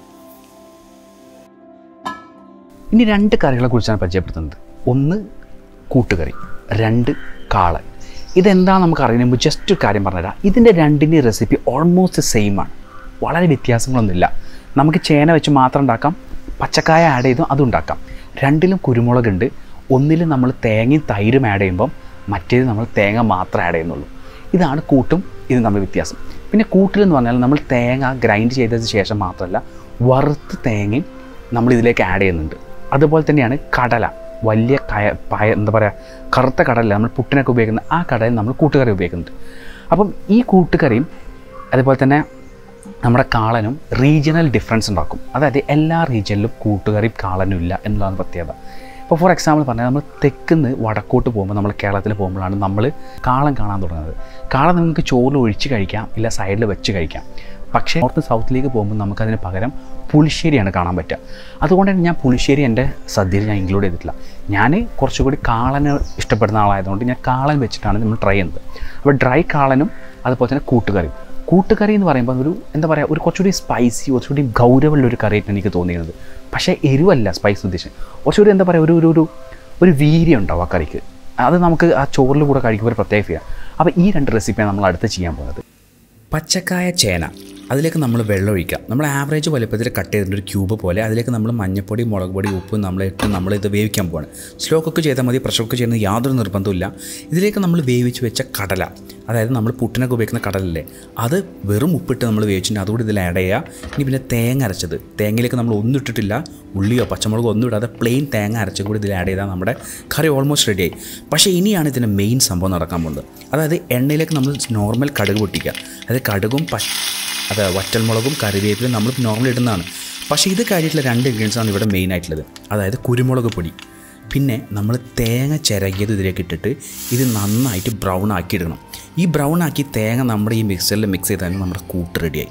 ഇനി രണ്ട് കറികളെ കുറിച്ചാണ് പരിചയപ്പെടുത്തുന്നത് ഒന്ന് കൂട്ടുകറി രണ്ട് കാളൻ ഇതെന്താ നമുക്ക് അറിയുന്ന മുമ്പ് ജസ്റ്റ് ഒരു കാര്യം പറഞ്ഞുതരാം ഇതിൻ്റെ രണ്ടിൻ്റെ റെസിപ്പി ഓൾമോസ്റ്റ് സെയിം ആണ് വളരെ വ്യത്യാസങ്ങളൊന്നുമില്ല നമുക്ക് ചേന വെച്ച് മാത്രം ഉണ്ടാക്കാം പച്ചക്കായ ആഡ് ചെയ്തും അതും ഉണ്ടാക്കാം രണ്ടിലും കുരുമുളകുണ്ട് ഒന്നിൽ നമ്മൾ തേങ്ങയും തൈരും ആഡ് ചെയ്യുമ്പം മറ്റേത് നമ്മൾ തേങ്ങ മാത്രം ആഡ് ചെയ്യുന്നുള്ളൂ ഇതാണ് കൂട്ടും ഇത് തമ്മിൽ വ്യത്യാസം പിന്നെ കൂട്ടിലെന്ന് പറഞ്ഞാൽ നമ്മൾ തേങ്ങ ഗ്രൈൻഡ് ചെയ്തതിന് ശേഷം മാത്രമല്ല വറുത്ത് തേങ്ങയും നമ്മൾ ഇതിലേക്ക് ആഡ് ചെയ്യുന്നുണ്ട് അതുപോലെ തന്നെയാണ് കടല വലിയ കയ പയ എന്താ പറയുക കറുത്ത കടല നമ്മൾ പുട്ടിനൊക്കെ ഉപയോഗിക്കുന്ന ആ കടലിൽ നമ്മൾ കൂട്ടുകറി ഉപയോഗിക്കുന്നുണ്ട് അപ്പം ഈ കൂട്ടുകറിയും അതുപോലെ തന്നെ നമ്മുടെ കാളനും റീജിയണൽ ഡിഫറൻസ് ഉണ്ടാക്കും അതായത് എല്ലാ റീജിയനിലും കൂട്ടുകറിയും കാളനും ഇല്ല എന്നുള്ളതാണ് പ്രത്യേകത ഇപ്പോൾ ഫോർ എക്സാമ്പിൾ പറഞ്ഞാൽ നമ്മൾ തെക്കുന്ന് വടക്കോട്ട് പോകുമ്പോൾ നമ്മൾ കേരളത്തിൽ പോകുമ്പോഴാണ് നമ്മൾ കാളൻ കാണാൻ തുടങ്ങുന്നത് കാളൻ നിങ്ങൾക്ക് ചോറിൽ ഒഴിച്ച് കഴിക്കാം ഇല്ല സൈഡിൽ വെച്ച് കഴിക്കാം പക്ഷേ നോർത്ത് സൗത്തിലേക്ക് പോകുമ്പോൾ നമുക്കതിന് പകരം പുളിശ്ശേരിയാണ് കാണാൻ പറ്റുക അതുകൊണ്ട് തന്നെ ഞാൻ പുളിശ്ശേരി എൻ്റെ സദ്യയിൽ ഞാൻ ഇൻക്ലൂഡ് ചെയ്തിട്ടില്ല ഞാൻ കുറച്ചുകൂടി കാളന് ഇഷ്ടപ്പെടുന്ന ആളായതുകൊണ്ട് ഞാൻ കാളൻ വെച്ചിട്ടാണ് നമ്മൾ ട്രൈ ചെയ്യുന്നത് അപ്പോൾ ഡ്രൈ കാളനും അതുപോലെ തന്നെ കൂട്ടുകറിയും കൂട്ടുകറി എന്ന് പറയുമ്പോൾ ഒരു എന്താ പറയുക ഒരു കുറച്ചുകൂടി സ്പൈസി കുറച്ചുകൂടി ഗൗരവമുള്ള ഒരു കറിയായിട്ട് എനിക്ക് തോന്നിയിരുന്നത് പക്ഷേ എരിവല്ല സ്പൈസ് ഉദ്ദേശം കുറച്ചുകൂടി എന്താ പറയുക ഒരു ഒരു ഒരു ഒരു വീര്യം ഉണ്ടാവും ആ കറിക്ക് അത് നമുക്ക് ആ ചോറിൽ കൂടെ കഴിക്കുമ്പോൾ ഒരു പ്രത്യേക ഫീലാണ് അപ്പോൾ ഈ രണ്ട് റെസിപ്പിയാണ് നമ്മൾ അടുത്ത് ചെയ്യാൻ പോകുന്നത് പച്ചക്കായ ചേന അതിലേക്ക് നമ്മൾ വെള്ളം ഒഴിക്കാം നമ്മൾ ആവറേജ് വലുപ്പത്തിൽ കട്ട് ചെയ്തിട്ട് ഒരു ക്യൂബ് പോലെ അതിലേക്ക് നമ്മൾ മഞ്ഞപ്പൊടി മുളക് പൊടി ഉപ്പ് നമ്മൾ ഇട്ട് നമ്മൾ ഇത് വേവിക്കാൻ പോവാണ് സ്ലോ കുക്ക് ചെയ്താൽ മതി പ്രഷർ കുക്ക് ചെയ്യുന്നത് യാതൊരു നിർബന്ധമില്ല ഇതിലേക്ക് നമ്മൾ വേവിച്ച് വെച്ച കടല അതായത് നമ്മൾ പുട്ടിനൊക്കെ ഉപയോഗിക്കുന്ന കടലല്ലേ അത് വെറും ഉപ്പിട്ട് നമ്മൾ വേവിച്ചിട്ട് അതുകൂടി ഇതിൽ ആഡ് ചെയ്യുക ഇനി പിന്നെ തേങ്ങ അരച്ചത് തേങ്ങയിലേക്ക് നമ്മൾ ഒന്നും ഇട്ടിട്ടില്ല ഉള്ളിയോ പച്ചമുളകോ ഒന്നും ഇടാതെ പ്ലെയിൻ തേങ്ങ അരച്ചും കൂടി ഇതിൽ ആഡ് ചെയ്താൽ നമ്മുടെ കറി ഓൾമോസ്റ്റ് റെഡിയായി പക്ഷേ ഇനിയാണ് ഇതിൻ്റെ മെയിൻ സംഭവം നടക്കാൻ പോകുന്നത് അതായത് എണ്ണയിലേക്ക് നമ്മൾ നോർമൽ കടുക് പൊട്ടിക്കുക അതായത് കടുകും പച്ച അത് വറ്റൽമുളകും കറിവേപ്പിലും നമ്മൾ നോർമൽ ഇടുന്നതാണ് പക്ഷേ ഇത് കഴിഞ്ഞിട്ടുള്ള രണ്ട് ഇൻഗ്രീഡിയൻസ് ആണ് ഇവിടെ മെയിൻ ആയിട്ടുള്ളത് അതായത് കുരുമുളക് പൊടി പിന്നെ നമ്മൾ തേങ്ങ ചിരകിയത് ഇതിലേക്ക് ഇട്ടിട്ട് ഇത് നന്നായിട്ട് ബ്രൗൺ ആക്കി ഇടണം ഈ ബ്രൗൺ ആക്കി തേങ്ങ നമ്മുടെ ഈ മിക്സറിൽ മിക്സ് ചെയ്താൽ നമ്മുടെ കൂട്ട് റെഡിയായി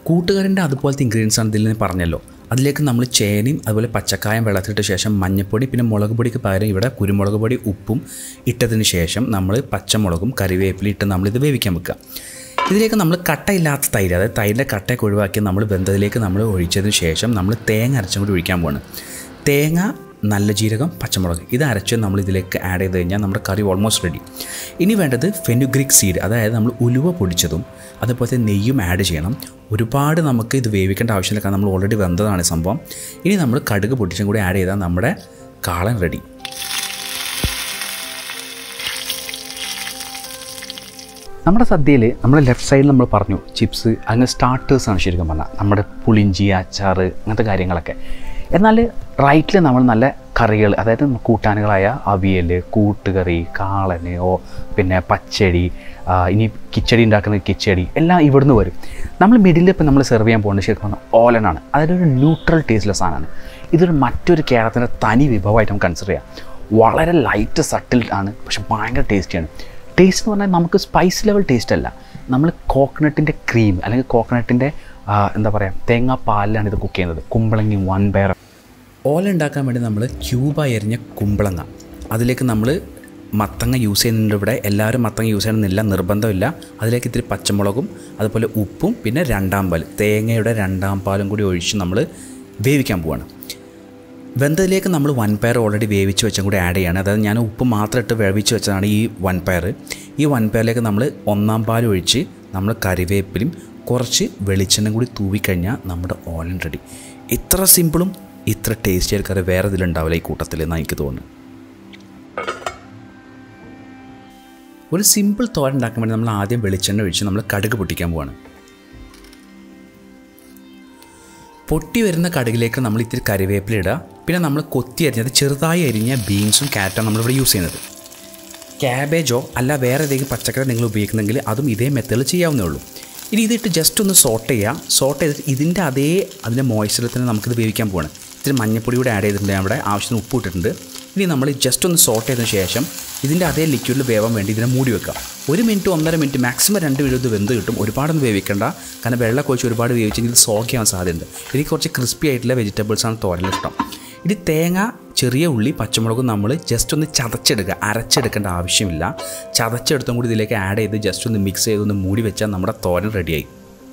കൂട്ടുകാരൻ്റെ അതുപോലത്തെ ഇൻഗ്രീഡിയൻസ് ആണ് ഇതിൽ ഞാൻ പറഞ്ഞല്ലോ അതിലേക്ക് നമ്മൾ ചേനയും അതുപോലെ പച്ചക്കായം വെള്ളത്തിലിട്ട ശേഷം മഞ്ഞൾപ്പൊടി പിന്നെ മുളക് പൊടിക്ക് പകരം ഇവിടെ കുരുമുളക് പൊടി ഉപ്പും ഇട്ടതിന് ശേഷം നമ്മൾ പച്ചമുളകും കറിവേപ്പിലയും ഇട്ട് നമ്മളിത് വേവിക്കാൻ വെക്കുക ഇതിലേക്ക് നമ്മൾ കട്ടയില്ലാത്ത തൈര് അതായത് തൈരിൻ്റെ കട്ടയൊക്കെ ഒഴിവാക്കി നമ്മൾ വെന്തതിലേക്ക് നമ്മൾ ഒഴിച്ചതിന് ശേഷം നമ്മൾ തേങ്ങ അരച്ചും കൂടി ഒഴിക്കാൻ പോവാണ് തേങ്ങ നല്ല ജീരകം പച്ചമുളക് ഇത് അരച്ച് നമ്മൾ ഇതിലേക്ക് ആഡ് ചെയ്ത് കഴിഞ്ഞാൽ നമ്മുടെ കറി ഓൾമോസ്റ്റ് റെഡി ഇനി വേണ്ടത് ഫെനുഗ്രിക് സീഡ് അതായത് നമ്മൾ ഉലുവ പൊടിച്ചതും അതുപോലെ തന്നെ നെയ്യും ആഡ് ചെയ്യണം ഒരുപാട് നമുക്ക് ഇത് വേവിക്കേണ്ട ആവശ്യമില്ല കാരണം നമ്മൾ ഓൾറെഡി വെന്തതാണ് ഈ സംഭവം ഇനി നമ്മൾ കടുക് പൊടിച്ചും കൂടി ആഡ് ചെയ്താൽ നമ്മുടെ കാളൻ റെഡി നമ്മുടെ സദ്യയിൽ നമ്മുടെ ലെഫ്റ്റ് സൈഡിൽ നമ്മൾ പറഞ്ഞു ചിപ്സ് അങ്ങനെ സ്റ്റാർട്ടേഴ്സാണ് ശരിക്കും പറഞ്ഞാൽ നമ്മുടെ പുളിഞ്ചി അച്ചാർ അങ്ങനത്തെ കാര്യങ്ങളൊക്കെ എന്നാൽ റൈറ്റിൽ നമ്മൾ നല്ല കറികൾ അതായത് കൂട്ടാനുകളായ അവിയൽ കൂട്ടുകറി കാളന് ഓ പിന്നെ പച്ചടി ആ, ഇനി കിച്ചടി ഉണ്ടാക്കുന്ന കിച്ചടി എല്ലാം ഇവിടുന്ന് വരും നമ്മൾ മിഡിൽ ഇപ്പം നമ്മൾ സെർവ് ചെയ്യാൻ പോകുന്നത് ശരിക്കും പറഞ്ഞാൽ ഓലനാണ് അതായത് ഒരു ന്യൂട്രൽ ടേസ്റ്റുള്ള സാധനമാണ് ഇതൊരു മറ്റൊരു കേരളത്തിൻ്റെ തനി വിഭവമായിട്ട് നമുക്ക് കൺസിഡർ ചെയ്യാം വളരെ ലൈറ്റ് സട്ടിൽ ആണ് പക്ഷെ ഭയങ്കര ടേസ്റ്റിയാണ് ടേസ്റ്റ് എന്ന് പറഞ്ഞാൽ നമുക്ക് സ്പൈസ് ലെവൽ ടേസ്റ്റ് അല്ല നമ്മൾ കോക്കനട്ടിൻ്റെ ക്രീം അല്ലെങ്കിൽ കോക്കനട്ടിൻ്റെ എന്താ പറയുക തേങ്ങാപ്പാലിലാണ് ഇത് കുക്ക് ചെയ്യുന്നത് കുമ്പളങ്ങി വൺ ബയർ ഓല ഉണ്ടാക്കാൻ വേണ്ടി നമ്മൾ ക്യൂബായി എറിഞ്ഞ കുമ്പളങ്ങ അതിലേക്ക് നമ്മൾ മത്തങ്ങ യൂസ് ചെയ്യുന്നുണ്ട് ഇവിടെ എല്ലാവരും മത്തങ്ങ യൂസ് ചെയ്യണമെന്നില്ല നിർബന്ധമില്ല അതിലേക്ക് ഇത്തിരി പച്ചമുളകും അതുപോലെ ഉപ്പും പിന്നെ രണ്ടാം പാൽ തേങ്ങയുടെ രണ്ടാം പാലും കൂടി ഒഴിച്ച് നമ്മൾ വേവിക്കാൻ പോവാണ് വെന്തതിലേക്ക് നമ്മൾ വൺ പയർ ഓൾറെഡി വേവിച്ച് വെച്ചും കൂടി ആഡ് ചെയ്യാണ് അതായത് ഞാൻ ഉപ്പ് മാത്രം ഇട്ട് വേവിച്ച് വെച്ചതാണ് ഈ വൺ പയർ ഈ വൺ പയറിലേക്ക് നമ്മൾ ഒന്നാം പാൽ ഒഴിച്ച് നമ്മൾ കറിവേപ്പിലും കുറച്ച് വെളിച്ചെണ്ണ കൂടി തൂവിക്കഴിഞ്ഞാൽ നമ്മുടെ ഓലൻ റെഡി ഇത്ര സിമ്പിളും ഇത്ര ടേസ്റ്റി ആയ കറി വേറെ ഇതിലുണ്ടാവില്ല ഈ കൂട്ടത്തിൽ എന്നാണ് എനിക്ക് തോന്നുന്നു ഒരു സിമ്പിൾ തോരൻ ഉണ്ടാക്കാൻ വേണ്ടി നമ്മൾ ആദ്യം വെളിച്ചെണ്ണ ഒഴിച്ച് നമ്മൾ കടുക് പൊട്ടിക്കാൻ പോവാണ് പൊട്ടി വരുന്ന കടുകിലേക്ക് നമ്മൾ ഇത്തിരി കറിവേപ്പില ഇടുക പിന്നെ നമ്മൾ കൊത്തി അരിഞ്ഞത് ചെറുതായി അരിഞ്ഞ ബീൻസും ക്യാരറ്റാണ് നമ്മളിവിടെ യൂസ് ചെയ്യുന്നത് ക്യാബേജോ അല്ല വേറെ ഏതെങ്കിലും പച്ചക്കറി നിങ്ങൾ ഉപയോഗിക്കുന്നെങ്കിൽ അതും ഇതേ മെത്തേഡിൽ ചെയ്യാവുന്നേ ഉള്ളൂ ഇനി ഇതിട്ട് ജസ്റ്റ് ഒന്ന് സോട്ട് ചെയ്യുക സോട്ട് ചെയ്തിട്ട് ഇതിൻ്റെ അതേ അതിൻ്റെ മോയ്സ്ചറിൽ തന്നെ നമുക്കിത് വേവിക്കാൻ പോവാണ് ഇത്തിരി മഞ്ഞപ്പൊടി കൂടെ ആഡ് ചെയ്തിട്ടുണ്ട് ഞാൻ അവിടെ ആവശ്യത്തിന് ഉപ്പ് ഇട്ടിട്ടുണ്ട് ഇനി നമ്മൾ ജസ്റ്റ് ഒന്ന് സോട്ട് ചെയ്തതിന് ശേഷം ഇതിൻ്റെ അതേ ലിക്വിഡിൽ വേവാൻ വേണ്ടി ഇതിനെ മൂടി വെക്കാം ഒരു മിനിറ്റ് ഒന്നര മിനിറ്റ് മാക്സിമം രണ്ട് മിനിറ്റ് ഇത് വെന്ത് കിട്ടും ഒരുപാടൊന്നും വേവിക്കണ്ട കാരണം വെള്ളം കൊഴിച്ച് ഒരുപാട് വേവിച്ചെങ്കിൽ ഇത് സോക്കാൻ സാധ്യതയുണ്ട് എനിക്ക് കുറച്ച് ക്രിസ്പി ആയിട്ടുള്ള വെജിറ്റബിൾസാണ് തോരനിൽ ഇഷ്ടം ഇനി തേങ്ങ ചെറിയ ഉള്ളി പച്ചമുളകും നമ്മൾ ജസ്റ്റ് ഒന്ന് ചതച്ചെടുക്കുക അരച്ചെടുക്കേണ്ട ആവശ്യമില്ല ചതച്ചെടുത്തും കൂടി ഇതിലേക്ക് ആഡ് ചെയ്ത് ജസ്റ്റ് ഒന്ന് മിക്സ് ചെയ്ത് ഒന്ന് മൂടി വെച്ചാൽ നമ്മുടെ തോരൻ റെഡിയായി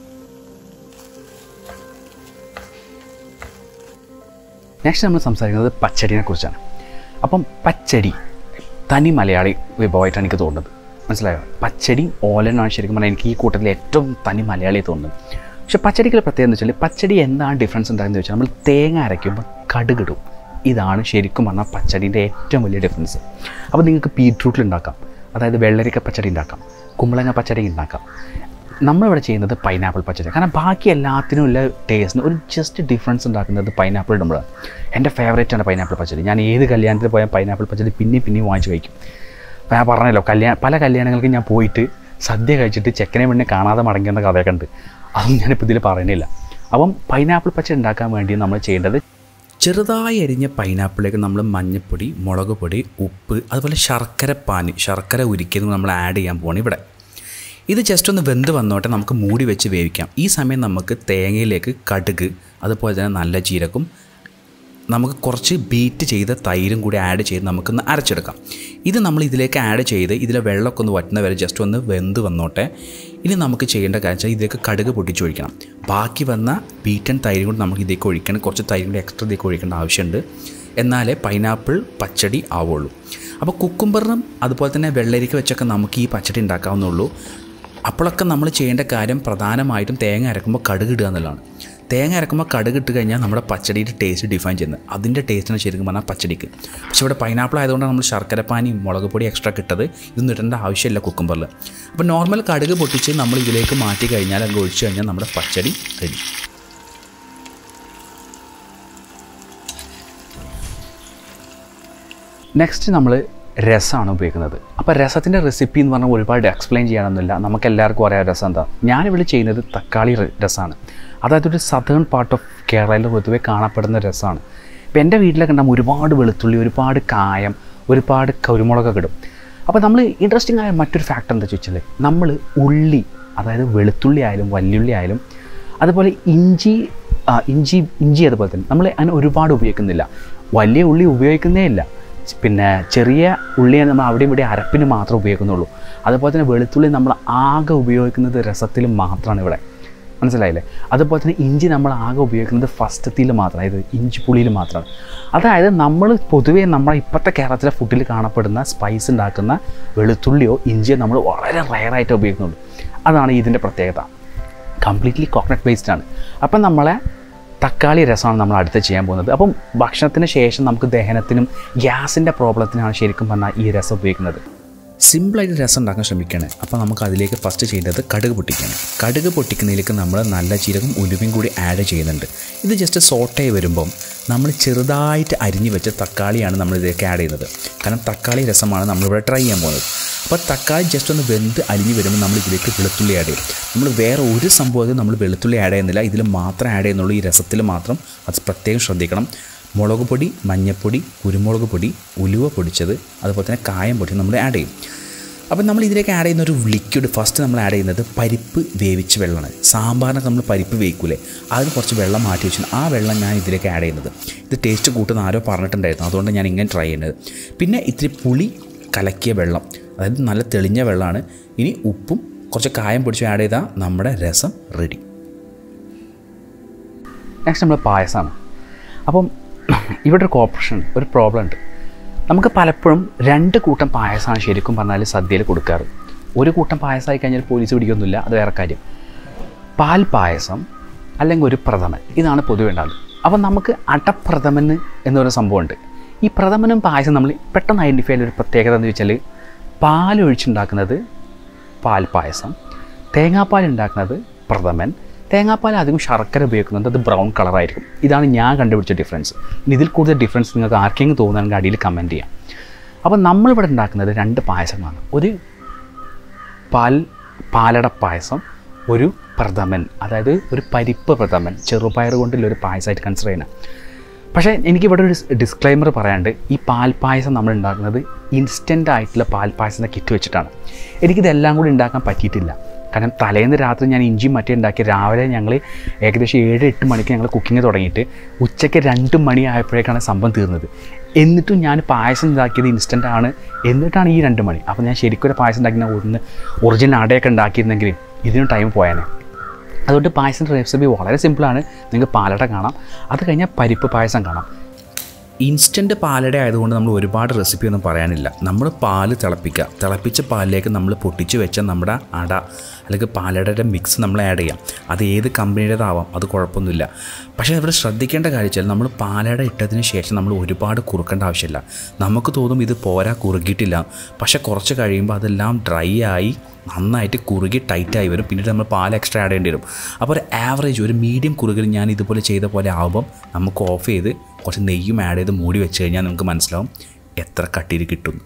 നെക്സ്റ്റ് നമ്മൾ സംസാരിക്കുന്നത് പച്ചടിനെ കുറിച്ചാണ് അപ്പം പച്ചടി തനി മലയാളി വിഭവമായിട്ടാണ് എനിക്ക് തോന്നുന്നത് മനസ്സിലായോ പച്ചടി ഓലനാണ് ശരിക്കും പറഞ്ഞാൽ എനിക്ക് ഈ കൂട്ടത്തിൽ ഏറ്റവും തനി മലയാളിയെ തോന്നുന്നത് പക്ഷേ പച്ചടിക്കുള്ള പ്രത്യേകത എന്ന് വെച്ചാൽ പച്ചടി എന്താണ് ഡിഫറൻസ് ഉണ്ടാകുന്നത് വെച്ചാൽ നമ്മൾ തേങ്ങ അരയ്ക്കുമ്പോൾ കടുകിടും ഇതാണ് ശരിക്കും പറഞ്ഞാൽ പച്ചടീൻ്റെ ഏറ്റവും വലിയ ഡിഫറൻസ് അപ്പോൾ നിങ്ങൾക്ക് ബീട്രൂട്ടിൽ ഉണ്ടാക്കാം അതായത് വെള്ളരിക്ക പച്ചടി ഉണ്ടാക്കാം കുമ്പളങ്ങ പച്ചടി ഉണ്ടാക്കാം നമ്മളിവിടെ ചെയ്യുന്നത് പൈനാപ്പിൾ പച്ചടി കാരണം ബാക്കി എല്ലാത്തിനും ഉള്ള ടേസ്റ്റിന് ഒരു ജസ്റ്റ് ഡിഫറൻസ് ഉണ്ടാക്കുന്നത് പൈനാപ്പിൾ ഇടുമ്പോഴാണ് എൻ്റെ ഫേവറേറ്റ് ആണ് പൈനാപ്പിൾ പച്ചടി ഞാൻ ഏത് കല്യാണത്തിൽ പോയാൽ പൈനാപ്പിൾ പച്ചടി പിന്നെയും പിന്നെയും വാങ്ങിച്ച് കഴിക്കും അപ്പോൾ ഞാൻ പറഞ്ഞല്ലോ കല്യാണ പല കല്യാണങ്ങൾക്കും ഞാൻ പോയിട്ട് സദ്യ കഴിച്ചിട്ട് ചെക്കനെ പെണ്ണെ കാണാതെ മടങ്ങിയെന്ന കഥയൊക്കെ ഉണ്ട് അതും ഞാനിപ്പോൾ ഇതിൽ പറയുന്നില്ല അപ്പം പൈനാപ്പിൾ പച്ചടി ഉണ്ടാക്കാൻ വേണ്ടി നമ്മൾ ചെയ്യേണ്ടത് ചെറുതായി അരിഞ്ഞ പൈനാപ്പിളിലേക്ക് നമ്മൾ മഞ്ഞൾപ്പൊടി മുളക് പൊടി ഉപ്പ് അതുപോലെ ശർക്കര പാനി ശർക്കര ഉരുക്കിയത് നമ്മൾ ആഡ് ചെയ്യാൻ പോവാണ് ഇവിടെ ഇത് ജസ്റ്റ് ഒന്ന് വെന്ത് വന്നോട്ടെ നമുക്ക് മൂടി വെച്ച് വേവിക്കാം ഈ സമയം നമുക്ക് തേങ്ങയിലേക്ക് കടുക് അതുപോലെ തന്നെ നല്ല ജീരകം നമുക്ക് കുറച്ച് ബീറ്റ് ചെയ്ത തൈരും കൂടി ആഡ് ചെയ്ത് നമുക്കൊന്ന് അരച്ചെടുക്കാം ഇത് നമ്മൾ ഇതിലേക്ക് ആഡ് ചെയ്ത് ഇതിലെ വെള്ളമൊക്കെ ഒന്ന് വറ്റുന്ന വരെ ജസ്റ്റ് ഒന്ന് വെന്ത് വന്നോട്ടെ ഇനി നമുക്ക് ചെയ്യേണ്ട കാര്യം വെച്ചാൽ ഇതിലേക്ക് കടുക് പൊട്ടിച്ചൊഴിക്കണം ബാക്കി വന്ന ബീറ്റൻ തൈരും കൂടി നമുക്ക് ഇതിലേക്ക് ഒഴിക്കണം കുറച്ച് തൈരും കൂടി എക്സ്ട്രാ ഇതിലേക്ക് ഒഴിക്കേണ്ട ആവശ്യമുണ്ട് എന്നാലേ പൈനാപ്പിൾ പച്ചടി ആവുള്ളൂ അപ്പോൾ കുക്കുംബറിനും അതുപോലെ തന്നെ വെള്ളരിക്ക വെച്ചൊക്കെ നമുക്ക് ഈ പച്ചടി ഉണ്ടാക്കാവുന്നുള്ളൂ അപ്പോഴൊക്കെ നമ്മൾ ചെയ്യേണ്ട കാര്യം പ്രധാനമായിട്ടും തേങ്ങ അരക്കുമ്പോൾ കടുക് ഇടുക എന്നുള്ളതാണ് തേങ്ങ അരക്കുമ്പോൾ കടുക് ഇട്ട് കഴിഞ്ഞാൽ നമ്മുടെ പച്ചടിയുടെ ടേസ്റ്റ് ഡിഫൈൻ ചെയ്യുന്നത് അതിൻ്റെ ടേസ്റ്റിന് ശരിക്കും പറഞ്ഞാൽ പച്ചടിക്ക് പക്ഷേ ഇവിടെ പൈനാപ്പിൾ ആയതുകൊണ്ടാണ് നമ്മൾ ശർക്കരപ്പാനിയും മുളക് പൊടി എക്സ്ട്രാ കിട്ടത് ഇതൊന്നും ഇടേണ്ട ആവശ്യമില്ല കുക്കുംബറിൽ അപ്പോൾ നോർമൽ കടുക് പൊട്ടിച്ച് നമ്മൾ ഇതിലേക്ക് മാറ്റി കഴിഞ്ഞാൽ അങ്ങ് ഒഴിച്ച് കഴിഞ്ഞാൽ നമ്മുടെ പച്ചടി റെഡി നെക്സ്റ്റ് നമ്മൾ രസമാണ് ഉപയോഗിക്കുന്നത് അപ്പോൾ രസത്തിൻ്റെ റെസിപ്പി എന്ന് പറഞ്ഞാൽ ഒരുപാട് എക്സ്പ്ലെയിൻ ചെയ്യാനൊന്നുമില്ല നമുക്ക് എല്ലാവർക്കും അറിയാം രസം എന്താ ഞാനിവിടെ ചെയ്യുന്നത് തക്കാളി ര- രസമാണ് അതായത് ഒരു സദേൺ പാർട്ട് ഓഫ് കേരളയിൽ പൊതുവെ കാണപ്പെടുന്ന രസമാണ് ഇപ്പോൾ എൻ്റെ വീട്ടിലൊക്കെ ഉണ്ടാകും ഒരുപാട് വെളുത്തുള്ളി ഒരുപാട് കായം ഒരുപാട് കുരുമുളകൊക്കെ ഇടും അപ്പോൾ നമ്മൾ ഇൻട്രസ്റ്റിംഗ് ആയ മറ്റൊരു ഫാക്ടർ എന്താ ചോദിച്ചാൽ നമ്മൾ ഉള്ളി അതായത് വെളുത്തുള്ളി ആയാലും വല്യുള്ളി ആയാലും അതുപോലെ ഇഞ്ചി ആ, ഇഞ്ചി ഇഞ്ചി അതുപോലെ തന്നെ നമ്മൾ അങ്ങനെ ഒരുപാട് ഉപയോഗിക്കുന്നില്ല വലിയ ഉള്ളി ഉപയോഗിക്കുന്നേ ഇല്ല പിന്നെ ചെറിയ ഉള്ളിയാണ് നമ്മൾ അവിടെ ഇവിടെ അരപ്പിന് മാത്രമേ ഉപയോഗിക്കുന്നുള്ളൂ അതുപോലെ തന്നെ വെളുത്തുള്ളി നമ്മൾ ആകെ ഉപയോഗിക്കുന്നത് രസത്തിൽ മാത്രമാണ് ഇവിടെ മനസ്സിലായില്ലേ അതുപോലെ തന്നെ ഇഞ്ചി നമ്മൾ ആകെ ഉപയോഗിക്കുന്നത് ഫസ്റ്റത്തിൽ മാത്രം അതായത് ഇഞ്ചി പുളിയിൽ മാത്രമാണ് അതായത് നമ്മൾ പൊതുവേ നമ്മുടെ ഇപ്പോഴത്തെ കേരളത്തിലെ ഫുഡിൽ കാണപ്പെടുന്ന സ്പൈസ് ഉണ്ടാക്കുന്ന വെളുത്തുള്ളിയോ ഇഞ്ചിയോ നമ്മൾ വളരെ റയറായിട്ട് ഉപയോഗിക്കുന്നുള്ളൂ അതാണ് ഇതിൻ്റെ പ്രത്യേകത കംപ്ലീറ്റ്ലി കോക്കനട്ട് ബേസ്ഡ് ആണ് അപ്പം നമ്മളെ തക്കാളി രസമാണ് നമ്മൾ അടുത്ത് ചെയ്യാൻ പോകുന്നത് അപ്പം ഭക്ഷണത്തിന് ശേഷം നമുക്ക് ദഹനത്തിനും ഗ്യാസിൻ്റെ പ്രോബ്ലത്തിനാണ് ശരിക്കും പറഞ്ഞാൽ ഈ രസം ഉപയോഗിക്കുന്നത് സിമ്പിളായിട്ട് രസം ഉണ്ടാക്കാൻ ശ്രമിക്കുകയാണ് അപ്പോൾ നമുക്ക് അതിലേക്ക് ഫസ്റ്റ് ചെയ്യേണ്ടത് കടുക് പൊട്ടിക്കുകയാണ് കടുക് പൊട്ടിക്കുന്നതിലേക്ക് നമ്മൾ നല്ല ജീരകം ഉലുവയും കൂടി ആഡ് ചെയ്യുന്നുണ്ട് ഇത് ജസ്റ്റ് സോട്ടായി വരുമ്പം നമ്മൾ ചെറുതായിട്ട് അരിഞ്ഞു വെച്ച തക്കാളിയാണ് നമ്മൾ ഇതിലേക്ക് ആഡ് ചെയ്യുന്നത് കാരണം തക്കാളി രസമാണ് നമ്മളിവിടെ ട്രൈ ചെയ്യാൻ പോകുന്നത് അപ്പോൾ തക്കാളി ജസ്റ്റ് ഒന്ന് വെന്ത് അരിഞ്ഞ് വരുമ്പോൾ നമ്മൾ ഇതിലേക്ക് വെളുത്തുള്ളി ആഡ് ചെയ്യും നമ്മൾ വേറെ ഒരു സംഭവത്തിൽ നമ്മൾ വെളുത്തുള്ളി ആഡ് ചെയ്യുന്നില്ല ഇതിൽ മാത്രം ആഡ് ചെയ്യുന്നുള്ളൂ ഈ രസത്തിൽ മാത്രം അത് പ്രത്യേകം ശ്രദ്ധിക്കണം മുളക് പൊടി മഞ്ഞൾപ്പൊടി കുരുമുളക് പൊടി ഉലുവ പൊടിച്ചത് അതുപോലെ തന്നെ കായം പൊടി നമ്മൾ ആഡ് ചെയ്യും അപ്പം നമ്മൾ ഇതിലേക്ക് ആഡ് ചെയ്യുന്ന ഒരു ലിക്വിഡ് ഫസ്റ്റ് നമ്മൾ ആഡ് ചെയ്യുന്നത് പരിപ്പ് വേവിച്ച വെള്ളമാണ് സാമ്പാറിനൊക്കെ നമ്മൾ പരിപ്പ് വേവിക്കൂലേ അതിന് കുറച്ച് വെള്ളം മാറ്റി വെച്ചു ആ വെള്ളം ഞാൻ ഇതിലേക്ക് ആഡ് ചെയ്യുന്നത് ഇത് ടേസ്റ്റ് കൂട്ടുന്ന ആരോ പറഞ്ഞിട്ടുണ്ടായിരുന്നു അതുകൊണ്ട് ഞാൻ ഇങ്ങനെ ട്രൈ ചെയ്യുന്നത് പിന്നെ ഇത്തിരി പുളി കലക്കിയ വെള്ളം അതായത് നല്ല തെളിഞ്ഞ വെള്ളമാണ് ഇനി ഉപ്പും കുറച്ച് കായം പൊടിച്ച് ആഡ് ചെയ്താൽ നമ്മുടെ രസം റെഡി നെക്സ്റ്റ് നമ്മൾ പായസമാണ് അപ്പം ഇവിടെ ഒരു കോപ്പറേഷൻ ഒരു പ്രോബ്ലം ഉണ്ട് നമുക്ക് പലപ്പോഴും രണ്ട് കൂട്ടം പായസമാണ് ശരിക്കും പറഞ്ഞാൽ സദ്യയിൽ കൊടുക്കാറ് ഒരു കൂട്ടം പായസമായി കഴിഞ്ഞാൽ പോലീസ് പിടിക്കൊന്നുമില്ല അത് വേറെ കാര്യം പാൽ പായസം അല്ലെങ്കിൽ ഒരു പ്രഥമൻ ഇതാണ് പൊതുവെ ഉണ്ടാകുന്നത് അപ്പം നമുക്ക് അടപ്രഥമൻ എന്നൊരു സംഭവമുണ്ട് ഈ പ്രഥമനും പായസം നമ്മൾ പെട്ടെന്ന് ഐഡൻറ്റിഫൈ ചെയ്യുന്ന ഒരു പ്രത്യേകത എന്ന് വെച്ചാൽ പാൽ ഒഴിച്ചുണ്ടാക്കുന്നത് പാൽ പായസം തേങ്ങാപ്പാൽ ഉണ്ടാക്കുന്നത് പ്രഥമൻ തേങ്ങാപ്പാൽ അധികം ശർക്കര ഉപയോഗിക്കുന്നുണ്ട് അത് ബ്രൗൺ കളറായിരിക്കും ഇതാണ് ഞാൻ കണ്ടുപിടിച്ച ഡിഫറൻസ് ഇനി ഇതിൽ കൂടുതൽ ഡിഫറൻസ് നിങ്ങൾക്ക് ആർക്കെങ്കിലും തോന്നുകയാണെങ്കിൽ അടിയിൽ കമൻറ്റ് ചെയ്യാം അപ്പോൾ നമ്മളിവിടെ ഉണ്ടാക്കുന്നത് രണ്ട് പായസമാണ് ഒരു പാൽ പാലട പായസം ഒരു പ്രഥമൻ അതായത് ഒരു പരിപ്പ് പ്രഥമൻ ചെറുപയർ കൊണ്ടുള്ള ഒരു പായസമായിട്ട് കൺസിഡർ ചെയ്യണം പക്ഷേ എനിക്കിവിടെ ഒരു ഡിസ്ക്ലൈമർ പറയാണ്ട് ഈ പാൽ പായസം നമ്മൾ ഉണ്ടാക്കുന്നത് ഇൻസ്റ്റൻ്റ് ആയിട്ടുള്ള പാൽ പായസത്തിൻ്റെ കിറ്റ് വെച്ചിട്ടാണ് എനിക്കിതെല്ലാം കൂടി ഉണ്ടാക്കാൻ പറ്റിയിട്ടില്ല കാരണം തലേന്ന് രാത്രി ഞാൻ ഇഞ്ചിയും മറ്റേ ഉണ്ടാക്കി രാവിലെ ഞങ്ങൾ ഏകദേശം ഏഴ് എട്ട് മണിക്ക് ഞങ്ങൾ കുക്കിംഗ് തുടങ്ങിയിട്ട് ഉച്ചയ്ക്ക് രണ്ട് മണി ആയപ്പോഴേക്കാണ് സംഭവം തീർന്നത് എന്നിട്ടും ഞാൻ പായസം ഉണ്ടാക്കിയത് ഇൻസ്റ്റൻ്റ് ആണ് എന്നിട്ടാണ് ഈ രണ്ട് മണി അപ്പോൾ ഞാൻ ശരിക്കും ഒരു പായസം ഉണ്ടാക്കി ഒന്ന് ഒറിജിനൽ അടയൊക്കെ ഉണ്ടാക്കിയിരുന്നെങ്കിൽ ഇതിന് ടൈം പോയാനെ അതുകൊണ്ട് പായസത്തിൻ്റെ റെസിപ്പി വളരെ സിമ്പിളാണ് നിങ്ങൾക്ക് പാലട കാണാം അത് കഴിഞ്ഞാൽ പരിപ്പ് പായസം കാണാം ഇൻസ്റ്റൻറ്റ് പാലട ആയതുകൊണ്ട് നമ്മൾ ഒരുപാട് റെസിപ്പി ഒന്നും പറയാനില്ല നമ്മൾ പാല് തിളപ്പിക്കുക തിളപ്പിച്ച പാലിലേക്ക് നമ്മൾ പൊട്ടിച്ച് വെച്ച നമ്മുടെ അട അല്ലെങ്കിൽ പാലടയുടെ മിക്സ് നമ്മൾ ആഡ് ചെയ്യാം അത് ഏത് കമ്പനിയുടേതാവാം അത് കുഴപ്പമൊന്നുമില്ല പക്ഷേ ഇവിടെ ശ്രദ്ധിക്കേണ്ട കാര്യം വെച്ചാൽ നമ്മൾ പാലട ഇട്ടതിന് ശേഷം നമ്മൾ ഒരുപാട് കുറുക്കേണ്ട ആവശ്യമില്ല നമുക്ക് തോന്നും ഇത് പോരാ കുറുകിയിട്ടില്ല പക്ഷേ കുറച്ച് കഴിയുമ്പോൾ അതെല്ലാം ഡ്രൈ ആയി നന്നായിട്ട് കുറുകി ടൈറ്റായി വരും പിന്നീട് നമ്മൾ പാൽ എക്സ്ട്രാ ആഡ് ചെയ്യേണ്ടി വരും അപ്പോൾ ഒരു ആവറേജ് ഒരു മീഡിയം കുറുകൽ ഞാൻ ഇതുപോലെ ചെയ്ത പോലെ ആകുമ്പം നമുക്ക് ഓഫ് ചെയ്ത് കുറച്ച് നെയ്യും ആഡ് ചെയ്ത് മൂടി വെച്ച് കഴിഞ്ഞാൽ നമുക്ക് മനസ്സിലാവും എത്ര കട്ടിയിൽ കിട്ടുന്നു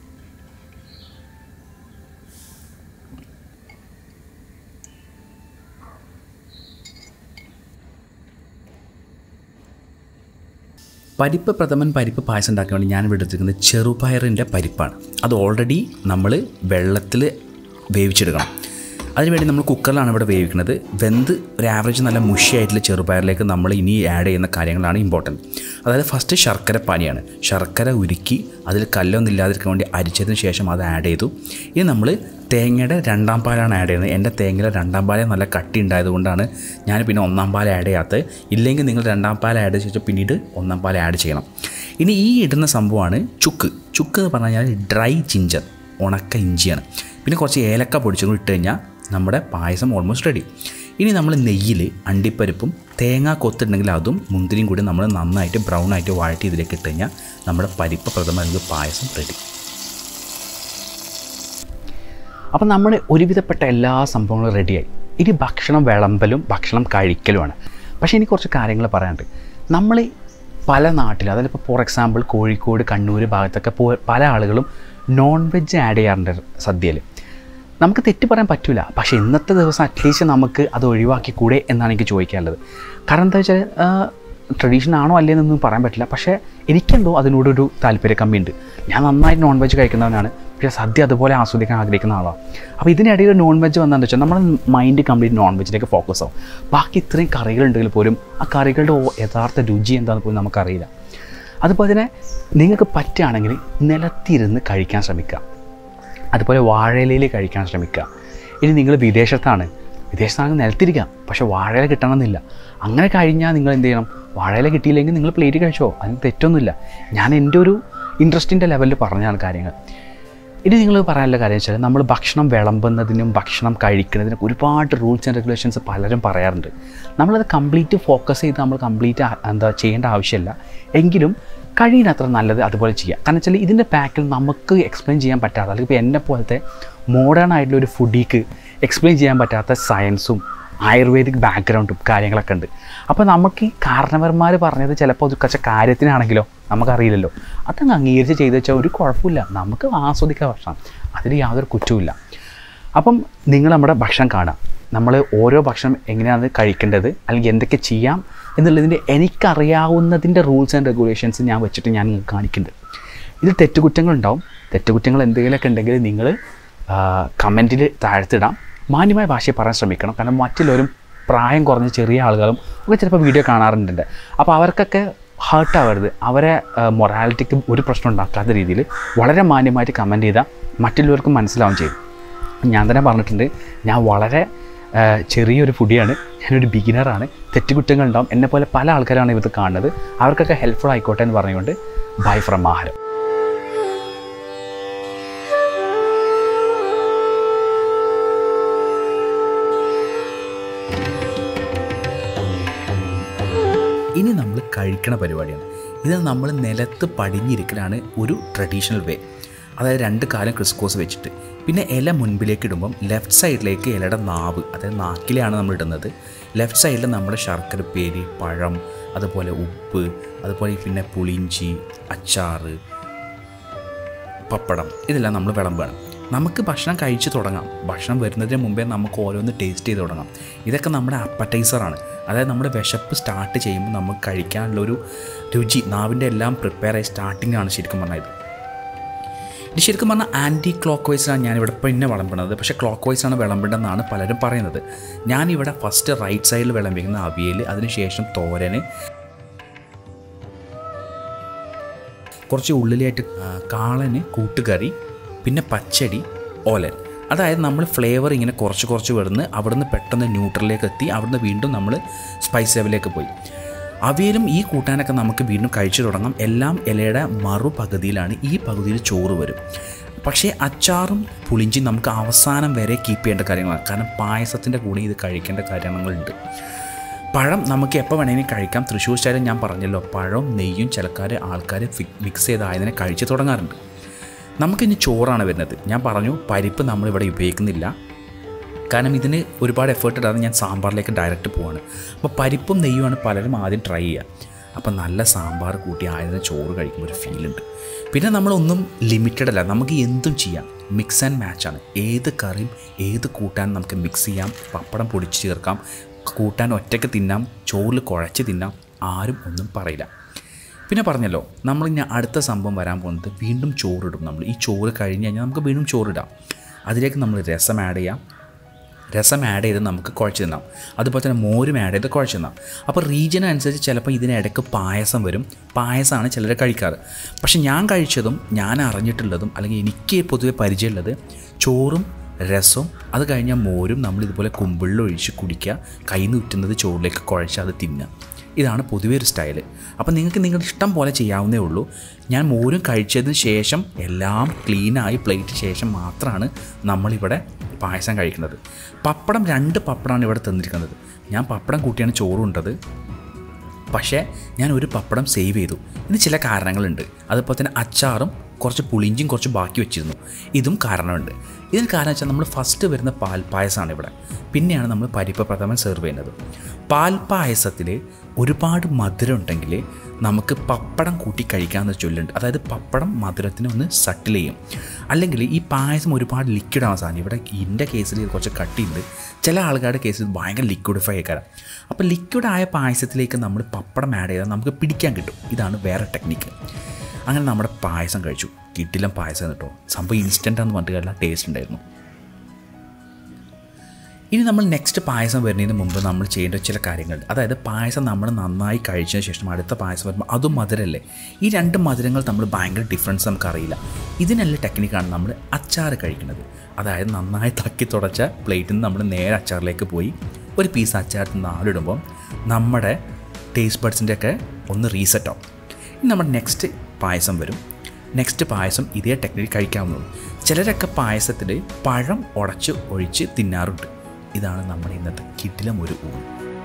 പരിപ്പ് പ്രഥമൻ പരിപ്പ് പായസം ഉണ്ടാക്കാൻ വേണ്ടി ഞാൻ ഇവിടെ എടുത്തിരിക്കുന്നത് ചെറുപയറിൻ്റെ പരിപ്പാണ് അത് ഓൾറെഡി നമ്മൾ വെള്ളത്തിൽ വേവിച്ചെടുക്കണം അതിനുവേണ്ടി നമ്മൾ കുക്കറിലാണ് ഇവിടെ വേവിക്കുന്നത് വെന്ത് ഒരു ആവറേജ് നല്ല മുഷിയായിട്ടുള്ള ചെറുപയറിലേക്ക് നമ്മൾ ഇനി ആഡ് ചെയ്യുന്ന കാര്യങ്ങളാണ് ഇമ്പോർട്ടൻറ്റ് അതായത് ഫസ്റ്റ് ശർക്കര പാനിയാണ് ശർക്കര ഉരുക്കി അതിൽ കല്ലൊന്നും ഇല്ലാതിരിക്കാൻ വേണ്ടി അരിച്ചതിന് ശേഷം അത് ആഡ് ചെയ്തു ഇനി നമ്മൾ തേങ്ങയുടെ രണ്ടാം പാലാണ് ആഡ് ചെയ്യുന്നത് എൻ്റെ തേങ്ങയുടെ രണ്ടാം പാല് നല്ല കട്ടി ഉണ്ടായതുകൊണ്ടാണ് ഞാൻ പിന്നെ ഒന്നാം പാൽ ആഡ് ചെയ്യാത്തത് ഇല്ലെങ്കിൽ നിങ്ങൾ രണ്ടാം പാൽ ആഡ് ചെയ്തിട്ട് പിന്നീട് ഒന്നാം പാൽ ആഡ് ചെയ്യണം ഇനി ഈ ഇടുന്ന സംഭവമാണ് ചുക്ക് ചുക്ക് എന്ന് പറഞ്ഞു കഴിഞ്ഞാൽ ഡ്രൈ ജിഞ്ചർ ഉണക്ക ഇഞ്ചിയാണ് പിന്നെ കുറച്ച് ഏലക്ക പൊടിച്ചും കൂടി ഇട്ട് കഴിഞ്ഞാൽ നമ്മുടെ പായസം ഓൾമോസ്റ്റ് റെഡി ഇനി നമ്മൾ നെയ്യിൽ അണ്ടിപ്പരിപ്പും തേങ്ങ കൊത്തുണ്ടെങ്കിൽ അതും മുന്തിരിയും കൂടി നമ്മൾ നന്നായിട്ട് ബ്രൗൺ ആയിട്ട് വഴറ്റി ഇതിലേക്ക് ഇട്ട് കഴിഞ്ഞാൽ നമ്മുടെ പരിപ്പ് പ്രഥമ അല്ലെങ്കിൽ പായസം റെഡി അപ്പം നമ്മുടെ ഒരുവിധപ്പെട്ട എല്ലാ സംഭവങ്ങളും റെഡിയായി ഇനി ഭക്ഷണം വിളമ്പലും ഭക്ഷണം കഴിക്കലുമാണ് പക്ഷേ എനിക്ക് കുറച്ച് കാര്യങ്ങൾ പറയാനുണ്ട് നമ്മൾ പല നാട്ടിൽ അതായത് ഇപ്പോൾ ഫോർ എക്സാമ്പിൾ കോഴിക്കോട് കണ്ണൂർ ഭാഗത്തൊക്കെ പോ പല ആളുകളും നോൺ വെജ് ആഡ് ചെയ്യാറുണ്ട് സദ്യയിൽ നമുക്ക് തെറ്റ് പറയാൻ പറ്റില്ല പക്ഷേ ഇന്നത്തെ ദിവസം അറ്റ്ലീസ്റ്റ് നമുക്ക് അത് ഒഴിവാക്കി കൂടെ എന്നാണ് എനിക്ക് ചോദിക്കാനുള്ളത് കാരണം എന്താ വെച്ചാൽ ട്രഡീഷൻ ആണോ അല്ലേ എന്നൊന്നും പറയാൻ പറ്റില്ല പക്ഷേ എനിക്കെന്തോ അതിനോടൊരു താല്പര്യ കമ്മിയുണ്ട് ഞാൻ നന്നായിട്ട് നോൺ വെജ് കഴിക്കുന്നവനാണ് പക്ഷേ സദ്യ അതുപോലെ ആസ്വദിക്കാൻ ആഗ്രഹിക്കുന്ന ആളാണ് അപ്പോൾ ഇതിനിടയിൽ നോൺ വെജ് വന്നതെന്ന് വെച്ചാൽ നമ്മുടെ മൈൻഡ് കംപ്ലീറ്റ് നോൺ വെജിലേക്ക് ഫോക്കസ് ആവും ബാക്കി ഇത്രയും കറികളുണ്ടെങ്കിൽ പോലും ആ കറികളുടെ ഓ- യഥാർത്ഥ രുചി എന്താണെന്ന് പോലും നമുക്കറിയില്ല അതുപോലെ തന്നെ നിങ്ങൾക്ക് പറ്റുകയാണെങ്കിൽ നിലത്തിരുന്ന് കഴിക്കാൻ ശ്രമിക്കുക അതുപോലെ വാഴയിലയിൽ കഴിക്കാൻ ശ്രമിക്കുക ഇനി നിങ്ങൾ വിദേശത്താണ് വിദേശത്താണെങ്കിൽ നിലത്തിരിക്കാം പക്ഷേ വാഴയില കിട്ടണമെന്നില്ല അങ്ങനെ കഴിഞ്ഞാൽ നിങ്ങൾ എന്ത് ചെയ്യണം വാഴയില കിട്ടിയില്ലെങ്കിൽ നിങ്ങൾ പ്ലേറ്റ് കഴിച്ചോ അതിന് തെറ്റൊന്നുമില്ല ഞാൻ എൻ്റെ ഒരു ഇൻട്രസ്റ്റിൻ്റെ ലെവലിൽ പറഞ്ഞാണ് കാര്യങ്ങൾ ഇനി നിങ്ങൾ പറയാനുള്ള കാര്യം വെച്ചാൽ നമ്മൾ ഭക്ഷണം വിളമ്പുന്നതിനും ഭക്ഷണം കഴിക്കുന്നതിനും ഒരുപാട് റൂൾസ് ആൻഡ് റെഗുലേഷൻസ് പലരും പറയാറുണ്ട് നമ്മളത് കംപ്ലീറ്റ് ഫോക്കസ് ചെയ്ത് നമ്മൾ കംപ്ലീറ്റ് എന്താ ചെയ്യേണ്ട ആവശ്യമില്ല എങ്കിലും കഴിയുന്നത്ര നല്ലത് അതുപോലെ ചെയ്യാം കാരണം വെച്ചാൽ ഇതിൻ്റെ പാക്കിൽ നമുക്ക് എക്സ്പ്ലെയിൻ ചെയ്യാൻ പറ്റാത്ത അല്ലെങ്കിൽ ഇപ്പോൾ എന്നെ പോലത്തെ മോഡേൺ ആയിട്ടുള്ള ഒരു ഫുഡിക്ക് എക്സ്പ്ലെയിൻ ചെയ്യാൻ പറ്റാത്ത സയൻസും ആയുർവേദിക് ബാക്ക്ഗ്രൗണ്ടും കാര്യങ്ങളൊക്കെ ഉണ്ട് അപ്പോൾ നമുക്ക് ഈ കാരണവന്മാർ പറഞ്ഞത് ചിലപ്പോൾ അത് കുറച്ച് കാര്യത്തിനാണെങ്കിലോ നമുക്കറിയില്ലല്ലോ അതങ്ങ് അംഗീകരിച്ച് ചെയ്ത് വെച്ചാൽ ഒരു കുഴപ്പമില്ല നമുക്ക് ആസ്വദിക്കാം ഭക്ഷണം അതിൽ യാതൊരു കുറ്റവുമില്ല അപ്പം നിങ്ങൾ നമ്മുടെ ഭക്ഷണം കാണാം നമ്മൾ ഓരോ ഭക്ഷണം എങ്ങനെയാണ് കഴിക്കേണ്ടത് അല്ലെങ്കിൽ എന്തൊക്കെ ചെയ്യാം എന്നുള്ളതിൻ്റെ എനിക്കറിയാവുന്നതിൻ്റെ റൂൾസ് ആൻഡ് റെഗുലേഷൻസ് ഞാൻ വെച്ചിട്ട് ഞാൻ നിങ്ങൾക്ക് കാണിക്കുന്നുണ്ട് ഇതിൽ തെറ്റുകുറ്റങ്ങളുണ്ടാവും തെറ്റുകുറ്റങ്ങൾ എന്തെങ്കിലുമൊക്കെ ഉണ്ടെങ്കിൽ നിങ്ങൾ കമൻറ്റിൽ താഴ്ത്തിടാം മാന്യമായ ഭാഷയിൽ പറയാൻ ശ്രമിക്കണം കാരണം മറ്റുള്ളവരും പ്രായം കുറഞ്ഞ ചെറിയ ആളുകളും ഒക്കെ ചിലപ്പോൾ വീഡിയോ കാണാറുണ്ട് അപ്പോൾ അവർക്കൊക്കെ ഹേർട്ട് ആവരുത് അവരെ മൊറാലിറ്റിക്ക് ഒരു പ്രശ്നം ഉണ്ടാക്കാത്ത രീതിയിൽ വളരെ മാന്യമായിട്ട് കമൻറ്റ് ചെയ്താൽ മറ്റുള്ളവർക്കും മനസ്സിലാവും ചെയ്യും ഞാൻ തന്നെ പറഞ്ഞിട്ടുണ്ട് ഞാൻ വളരെ ആ, ചെറിയൊരു ഫുഡിയാണ് ഞാനൊരു ബിഗിനറാണ് തെറ്റുകുറ്റങ്ങൾ ഉണ്ടാവും എന്നെപ്പോലെ പല ആൾക്കാരാണ് ഇത് കാണുന്നത് അവർക്കൊക്കെ ഹെൽപ്ഫുൾ ആയിക്കോട്ടെ എന്ന് പറഞ്ഞുകൊണ്ട് ബൈ ഫ്രം ആഹാരം ഇനി നമ്മൾ കഴിക്കണ പരിപാടിയാണ് ഇത് നമ്മൾ നിലത്ത് പടിഞ്ഞിരിക്കലാണ് ഒരു ട്രഡീഷണൽ വേ അതായത് രണ്ട് കാലം ക്രിസ്കോസ് വെച്ചിട്ട് പിന്നെ ഇല മുൻപിലേക്ക് ഇടുമ്പം ലെഫ്റ്റ് സൈഡിലേക്ക് ഇലയുടെ നാവ് അതായത് നാക്കിലാണ് നമ്മൾ ഇടുന്നത് ലെഫ്റ്റ് സൈഡിൽ നമ്മുടെ ശർക്കരപ്പേരി പഴം അതുപോലെ ഉപ്പ് അതുപോലെ പിന്നെ പുളിഞ്ചി അച്ചാറ് പപ്പടം ഇതെല്ലാം നമ്മൾ വിളമ്പണം നമുക്ക് ഭക്ഷണം കഴിച്ച് തുടങ്ങാം ഭക്ഷണം വരുന്നതിന് മുമ്പേ നമുക്ക് ഓരോന്ന് ടേസ്റ്റ് ചെയ്ത് തുടങ്ങാം ഇതൊക്കെ നമ്മുടെ അപ്പറ്റൈസറാണ് അതായത് നമ്മുടെ വിശപ്പ് സ്റ്റാർട്ട് ചെയ്യുമ്പോൾ നമുക്ക് കഴിക്കാനുള്ളൊരു രുചി നാവിൻ്റെ എല്ലാം പ്രിപ്പയർ ആയി സ്റ്റാർട്ടിംഗ് ആണ് ശരിക്കും പറഞ്ഞത് ഇത് ശരിക്കും പറഞ്ഞാൽ ആൻറ്റി ക്ലോക്ക് വൈസിലാണ് ഞാനിവിടെ പിന്നെ വിളമ്പുന്നത് പക്ഷേ ക്ലോക്ക് വൈസാണ് വിളമ്പേണ്ടതെന്നാണ് പലരും പറയുന്നത് ഞാനിവിടെ ഫസ്റ്റ് റൈറ്റ് സൈഡിൽ വിളമ്പിക്കുന്ന അവിയൽ അതിനുശേഷം തോരന് കുറച്ച് ഉള്ളിലായിട്ട് ആ, കാളന് കൂട്ടുകറി പിന്നെ പച്ചടി ഓലൻ അതായത് നമ്മൾ ഫ്ലേവർ ഇങ്ങനെ കുറച്ച് കുറച്ച് വിടുന്ന് അവിടുന്ന് പെട്ടെന്ന് ന്യൂട്രലിലേക്ക് എത്തി അവിടുന്ന് വീണ്ടും നമ്മൾ സ്പൈസ് ലെവലിലേക്ക് പോയി അവിയലും ഈ കൂട്ടാനൊക്കെ നമുക്ക് വീണ്ടും കഴിച്ചു തുടങ്ങാം എല്ലാം ഇലയുടെ മറുപകുതിയിലാണ് ഈ പകുതിയിൽ ചോറ് വരും പക്ഷേ അച്ചാറും പുളിഞ്ചിയും നമുക്ക് അവസാനം വരെ കീപ്പ് ചെയ്യേണ്ട കാര്യങ്ങളാണ് കാരണം പായസത്തിൻ്റെ കൂടെ ഇത് കഴിക്കേണ്ട കാര്യങ്ങളുണ്ട് പഴം നമുക്ക് എപ്പോൾ വേണമെങ്കിലും കഴിക്കാം തൃശ്ശൂർ സ്റ്റൈലിൽ ഞാൻ പറഞ്ഞല്ലോ പഴവും നെയ്യും ചിലക്കാർ ആൾക്കാർ മിക്സ് ചെയ്തായതിനെ കഴിച്ച് തുടങ്ങാറുണ്ട് നമുക്കിനി ചോറാണ് വരുന്നത് ഞാൻ പറഞ്ഞു പരിപ്പ് നമ്മളിവിടെ ഉപയോഗിക്കുന്നില്ല കാരണം ഇതിന് ഒരുപാട് എഫേർട്ട് ഇടാതെ ഞാൻ സാമ്പാറിലേക്ക് ഡയറക്റ്റ് പോവാണ് അപ്പോൾ പരിപ്പും നെയ്യുമാണ് പലരും ആദ്യം ട്രൈ ചെയ്യുക അപ്പോൾ നല്ല സാമ്പാർ കൂട്ടി ആയതിന് ചോറ് കഴിക്കുമ്പോൾ ഒരു ഫീലുണ്ട് പിന്നെ നമ്മളൊന്നും ലിമിറ്റഡ് അല്ല നമുക്ക് എന്തും ചെയ്യാം മിക്സ് ആൻഡ് മാച്ചാണ് ഏത് കറിയും ഏത് കൂട്ടാൻ നമുക്ക് മിക്സ് ചെയ്യാം പപ്പടം പൊടിച്ച് ചേർക്കാം കൂട്ടാൻ ഒറ്റയ്ക്ക് തിന്നാം ചോറിൽ കുഴച്ച് തിന്നാം ആരും ഒന്നും പറയില്ല പിന്നെ പറഞ്ഞല്ലോ നമ്മൾ ഇനി അടുത്ത സംഭവം വരാൻ പോകുന്നത് വീണ്ടും ചോറിടും നമ്മൾ ഈ ചോറ് കഴിഞ്ഞ് കഴിഞ്ഞാൽ നമുക്ക് വീണ്ടും ചോറിടാം അതിലേക്ക് നമ്മൾ രസം ആഡ് ചെയ്യാം രസം ആഡ് ചെയ്ത് നമുക്ക് കുഴച്ച് തിന്നാം അതുപോലെ തന്നെ മോരും ആഡ് ചെയ്ത് കുഴച്ച് തിന്നാം അപ്പോൾ റീജിയൻ അനുസരിച്ച് ചിലപ്പോൾ ഇതിനിടയ്ക്ക് പായസം വരും പായസമാണ് ചിലർ കഴിക്കാറ് പക്ഷെ ഞാൻ കഴിച്ചതും ഞാൻ അറിഞ്ഞിട്ടുള്ളതും അല്ലെങ്കിൽ എനിക്ക് പൊതുവെ പരിചയമുള്ളത് ചോറും രസവും അത് കഴിഞ്ഞാൽ മോരും നമ്മൾ ഇതുപോലെ കുമ്പിളിൽ ഒഴിച്ച് കുടിക്കുക കൈ നൂറ്റുന്നത് ചോറിലേക്ക് കുഴച്ച് അത് തിന്നുക ഇതാണ് പൊതുവേ ഒരു സ്റ്റൈല് അപ്പോൾ നിങ്ങൾക്ക് നിങ്ങളുടെ ഇഷ്ടം പോലെ ചെയ്യാവുന്നേ ഉള്ളൂ ഞാൻ മോരും കഴിച്ചതിന് ശേഷം എല്ലാം ക്ലീനായി പ്ലേറ്റ് ശേഷം മാത്രമാണ് നമ്മളിവിടെ പായസം കഴിക്കുന്നത് പപ്പടം രണ്ട് പപ്പടമാണ് ഇവിടെ തന്നിരിക്കുന്നത് ഞാൻ പപ്പടം കൂട്ടിയാണ് ചോറുണ്ടത് പക്ഷേ ഞാൻ ഒരു പപ്പടം സേവ് ചെയ്തു ഇതിന് ചില കാരണങ്ങളുണ്ട് അതുപോലെ തന്നെ അച്ചാറും കുറച്ച് പുളിഞ്ചും കുറച്ച് ബാക്കി വെച്ചിരുന്നു ഇതും കാരണമുണ്ട് ഇതിന് കാരണം വെച്ചാൽ നമ്മൾ ഫസ്റ്റ് വരുന്ന പാൽ പായസമാണ് ഇവിടെ പിന്നെയാണ് നമ്മൾ പരിപ്പ് പ്രഥമൻ സെർവ് ചെയ്യുന്നത് പാൽ പായസത്തിൽ ഒരുപാട് മധുരം ഉണ്ടെങ്കിൽ നമുക്ക് പപ്പടം കൂട്ടി കഴിക്കാമെന്ന് ചൊല്ലുണ്ട് അതായത് പപ്പടം മധുരത്തിന് ഒന്ന് സട്ടിൽ ചെയ്യും അല്ലെങ്കിൽ ഈ പായസം ഒരുപാട് ലിക്വിഡ് ആവാൻ സാധനം ഇവിടെ എൻ്റെ കേസിൽ ഇത് കുറച്ച് കട്ടിയുണ്ട് ചില ആൾക്കാരുടെ കേസിൽ ഇത് ഭയങ്കര ലിക്വിഡിഫൈ ആയിക്കാരം അപ്പോൾ ലിക്വിഡായ പായസത്തിലേക്ക് നമ്മൾ പപ്പടം ആഡ് ചെയ്താൽ നമുക്ക് പിടിക്കാൻ കിട്ടും ഇതാണ് വേറെ ടെക്നിക്ക് അങ്ങനെ നമ്മുടെ പായസം കഴിച്ചു കിട്ടിലും പായസം കേട്ടോ സംഭവം ഇൻസ്റ്റൻ്റ് ആണെന്ന് പറഞ്ഞിട്ട് കാര്യമില്ല ടേസ്റ്റ് ഉണ്ടായിരുന്നു ഇനി നമ്മൾ നെക്സ്റ്റ് പായസം വരുന്നതിന് മുമ്പ് നമ്മൾ ചെയ്യേണ്ട ചില കാര്യങ്ങൾ അതായത് പായസം നമ്മൾ നന്നായി കഴിച്ചതിന് ശേഷം അടുത്ത പായസം വരുമ്പോൾ അതും മധുരമല്ലേ ഈ രണ്ട് മധുരങ്ങൾ നമ്മൾ ഭയങ്കര ഡിഫറൻസ് നമുക്കറിയില്ല ഇതിനുള്ള ടെക്നിക്കാണ് നമ്മൾ അച്ചാർ കഴിക്കുന്നത് അതായത് നന്നായി തക്കി തുടച്ച പ്ലേറ്റിൽ നിന്ന് നമ്മൾ നേരെ അച്ചാറിലേക്ക് പോയി ഒരു പീസ് അച്ചാറിൽ നിന്ന് ആളിടുമ്പോൾ നമ്മുടെ ടേസ്റ്റ് ബഡ്സിൻ്റെ ഒക്കെ ഒന്ന് റീസെറ്റ് ആവും ഇനി നമ്മുടെ നെക്സ്റ്റ് പായസം വരും നെക്സ്റ്റ് പായസം ഇതേ ടെക്നിക്ക് കഴിക്കാവുന്നതുള്ളൂ ചിലരൊക്കെ പായസത്തിൽ പഴം ഉടച്ച് ഒഴിച്ച് തിന്നാറുണ്ട് ഇതാണ് നമ്മുടെ ഇന്നത്തെ കിടിലം ഒരു ഊണ്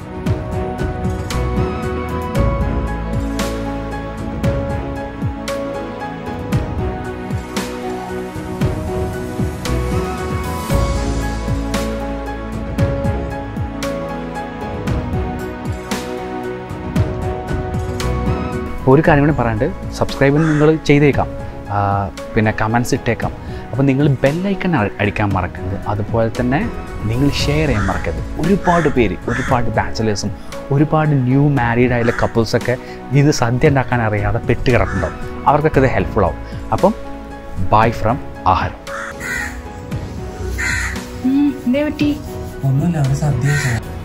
ഒരു കാര്യം കൂടി പറയാണ്ട് സബ്സ്ക്രൈബ് നിങ്ങൾ ചെയ്തേക്കാം ആ, പിന്നെ കമൻസ് ഇട്ടേക്കാം അപ്പോൾ നിങ്ങൾ ബെല്ലൈക്കൺ അടിക്കാൻ മറക്കരുത് അതുപോലെ തന്നെ നിങ്ങൾ ഷെയർ ചെയ്യാൻ മറക്കരുത് ഒരുപാട് പേര് ഒരുപാട് ബാച്ചലേഴ്സും ഒരുപാട് ന്യൂ മാരീഡ് ആയിട്ടുള്ള കപ്പിൾസൊക്കെ ഇത് സദ്യ ഉണ്ടാക്കാൻ അറിയാതെ പെട്ട് കിടക്കുന്നുണ്ടാവും അവർക്കൊക്കെ ഇത് ഹെൽപ്ഫുൾ ആവും അപ്പം ബൈ ഫ്രം ആഹാരം എന്തേ പറ്റി ഒന്നുമില്ല അവിടെ സദ്യ വെച്ചാ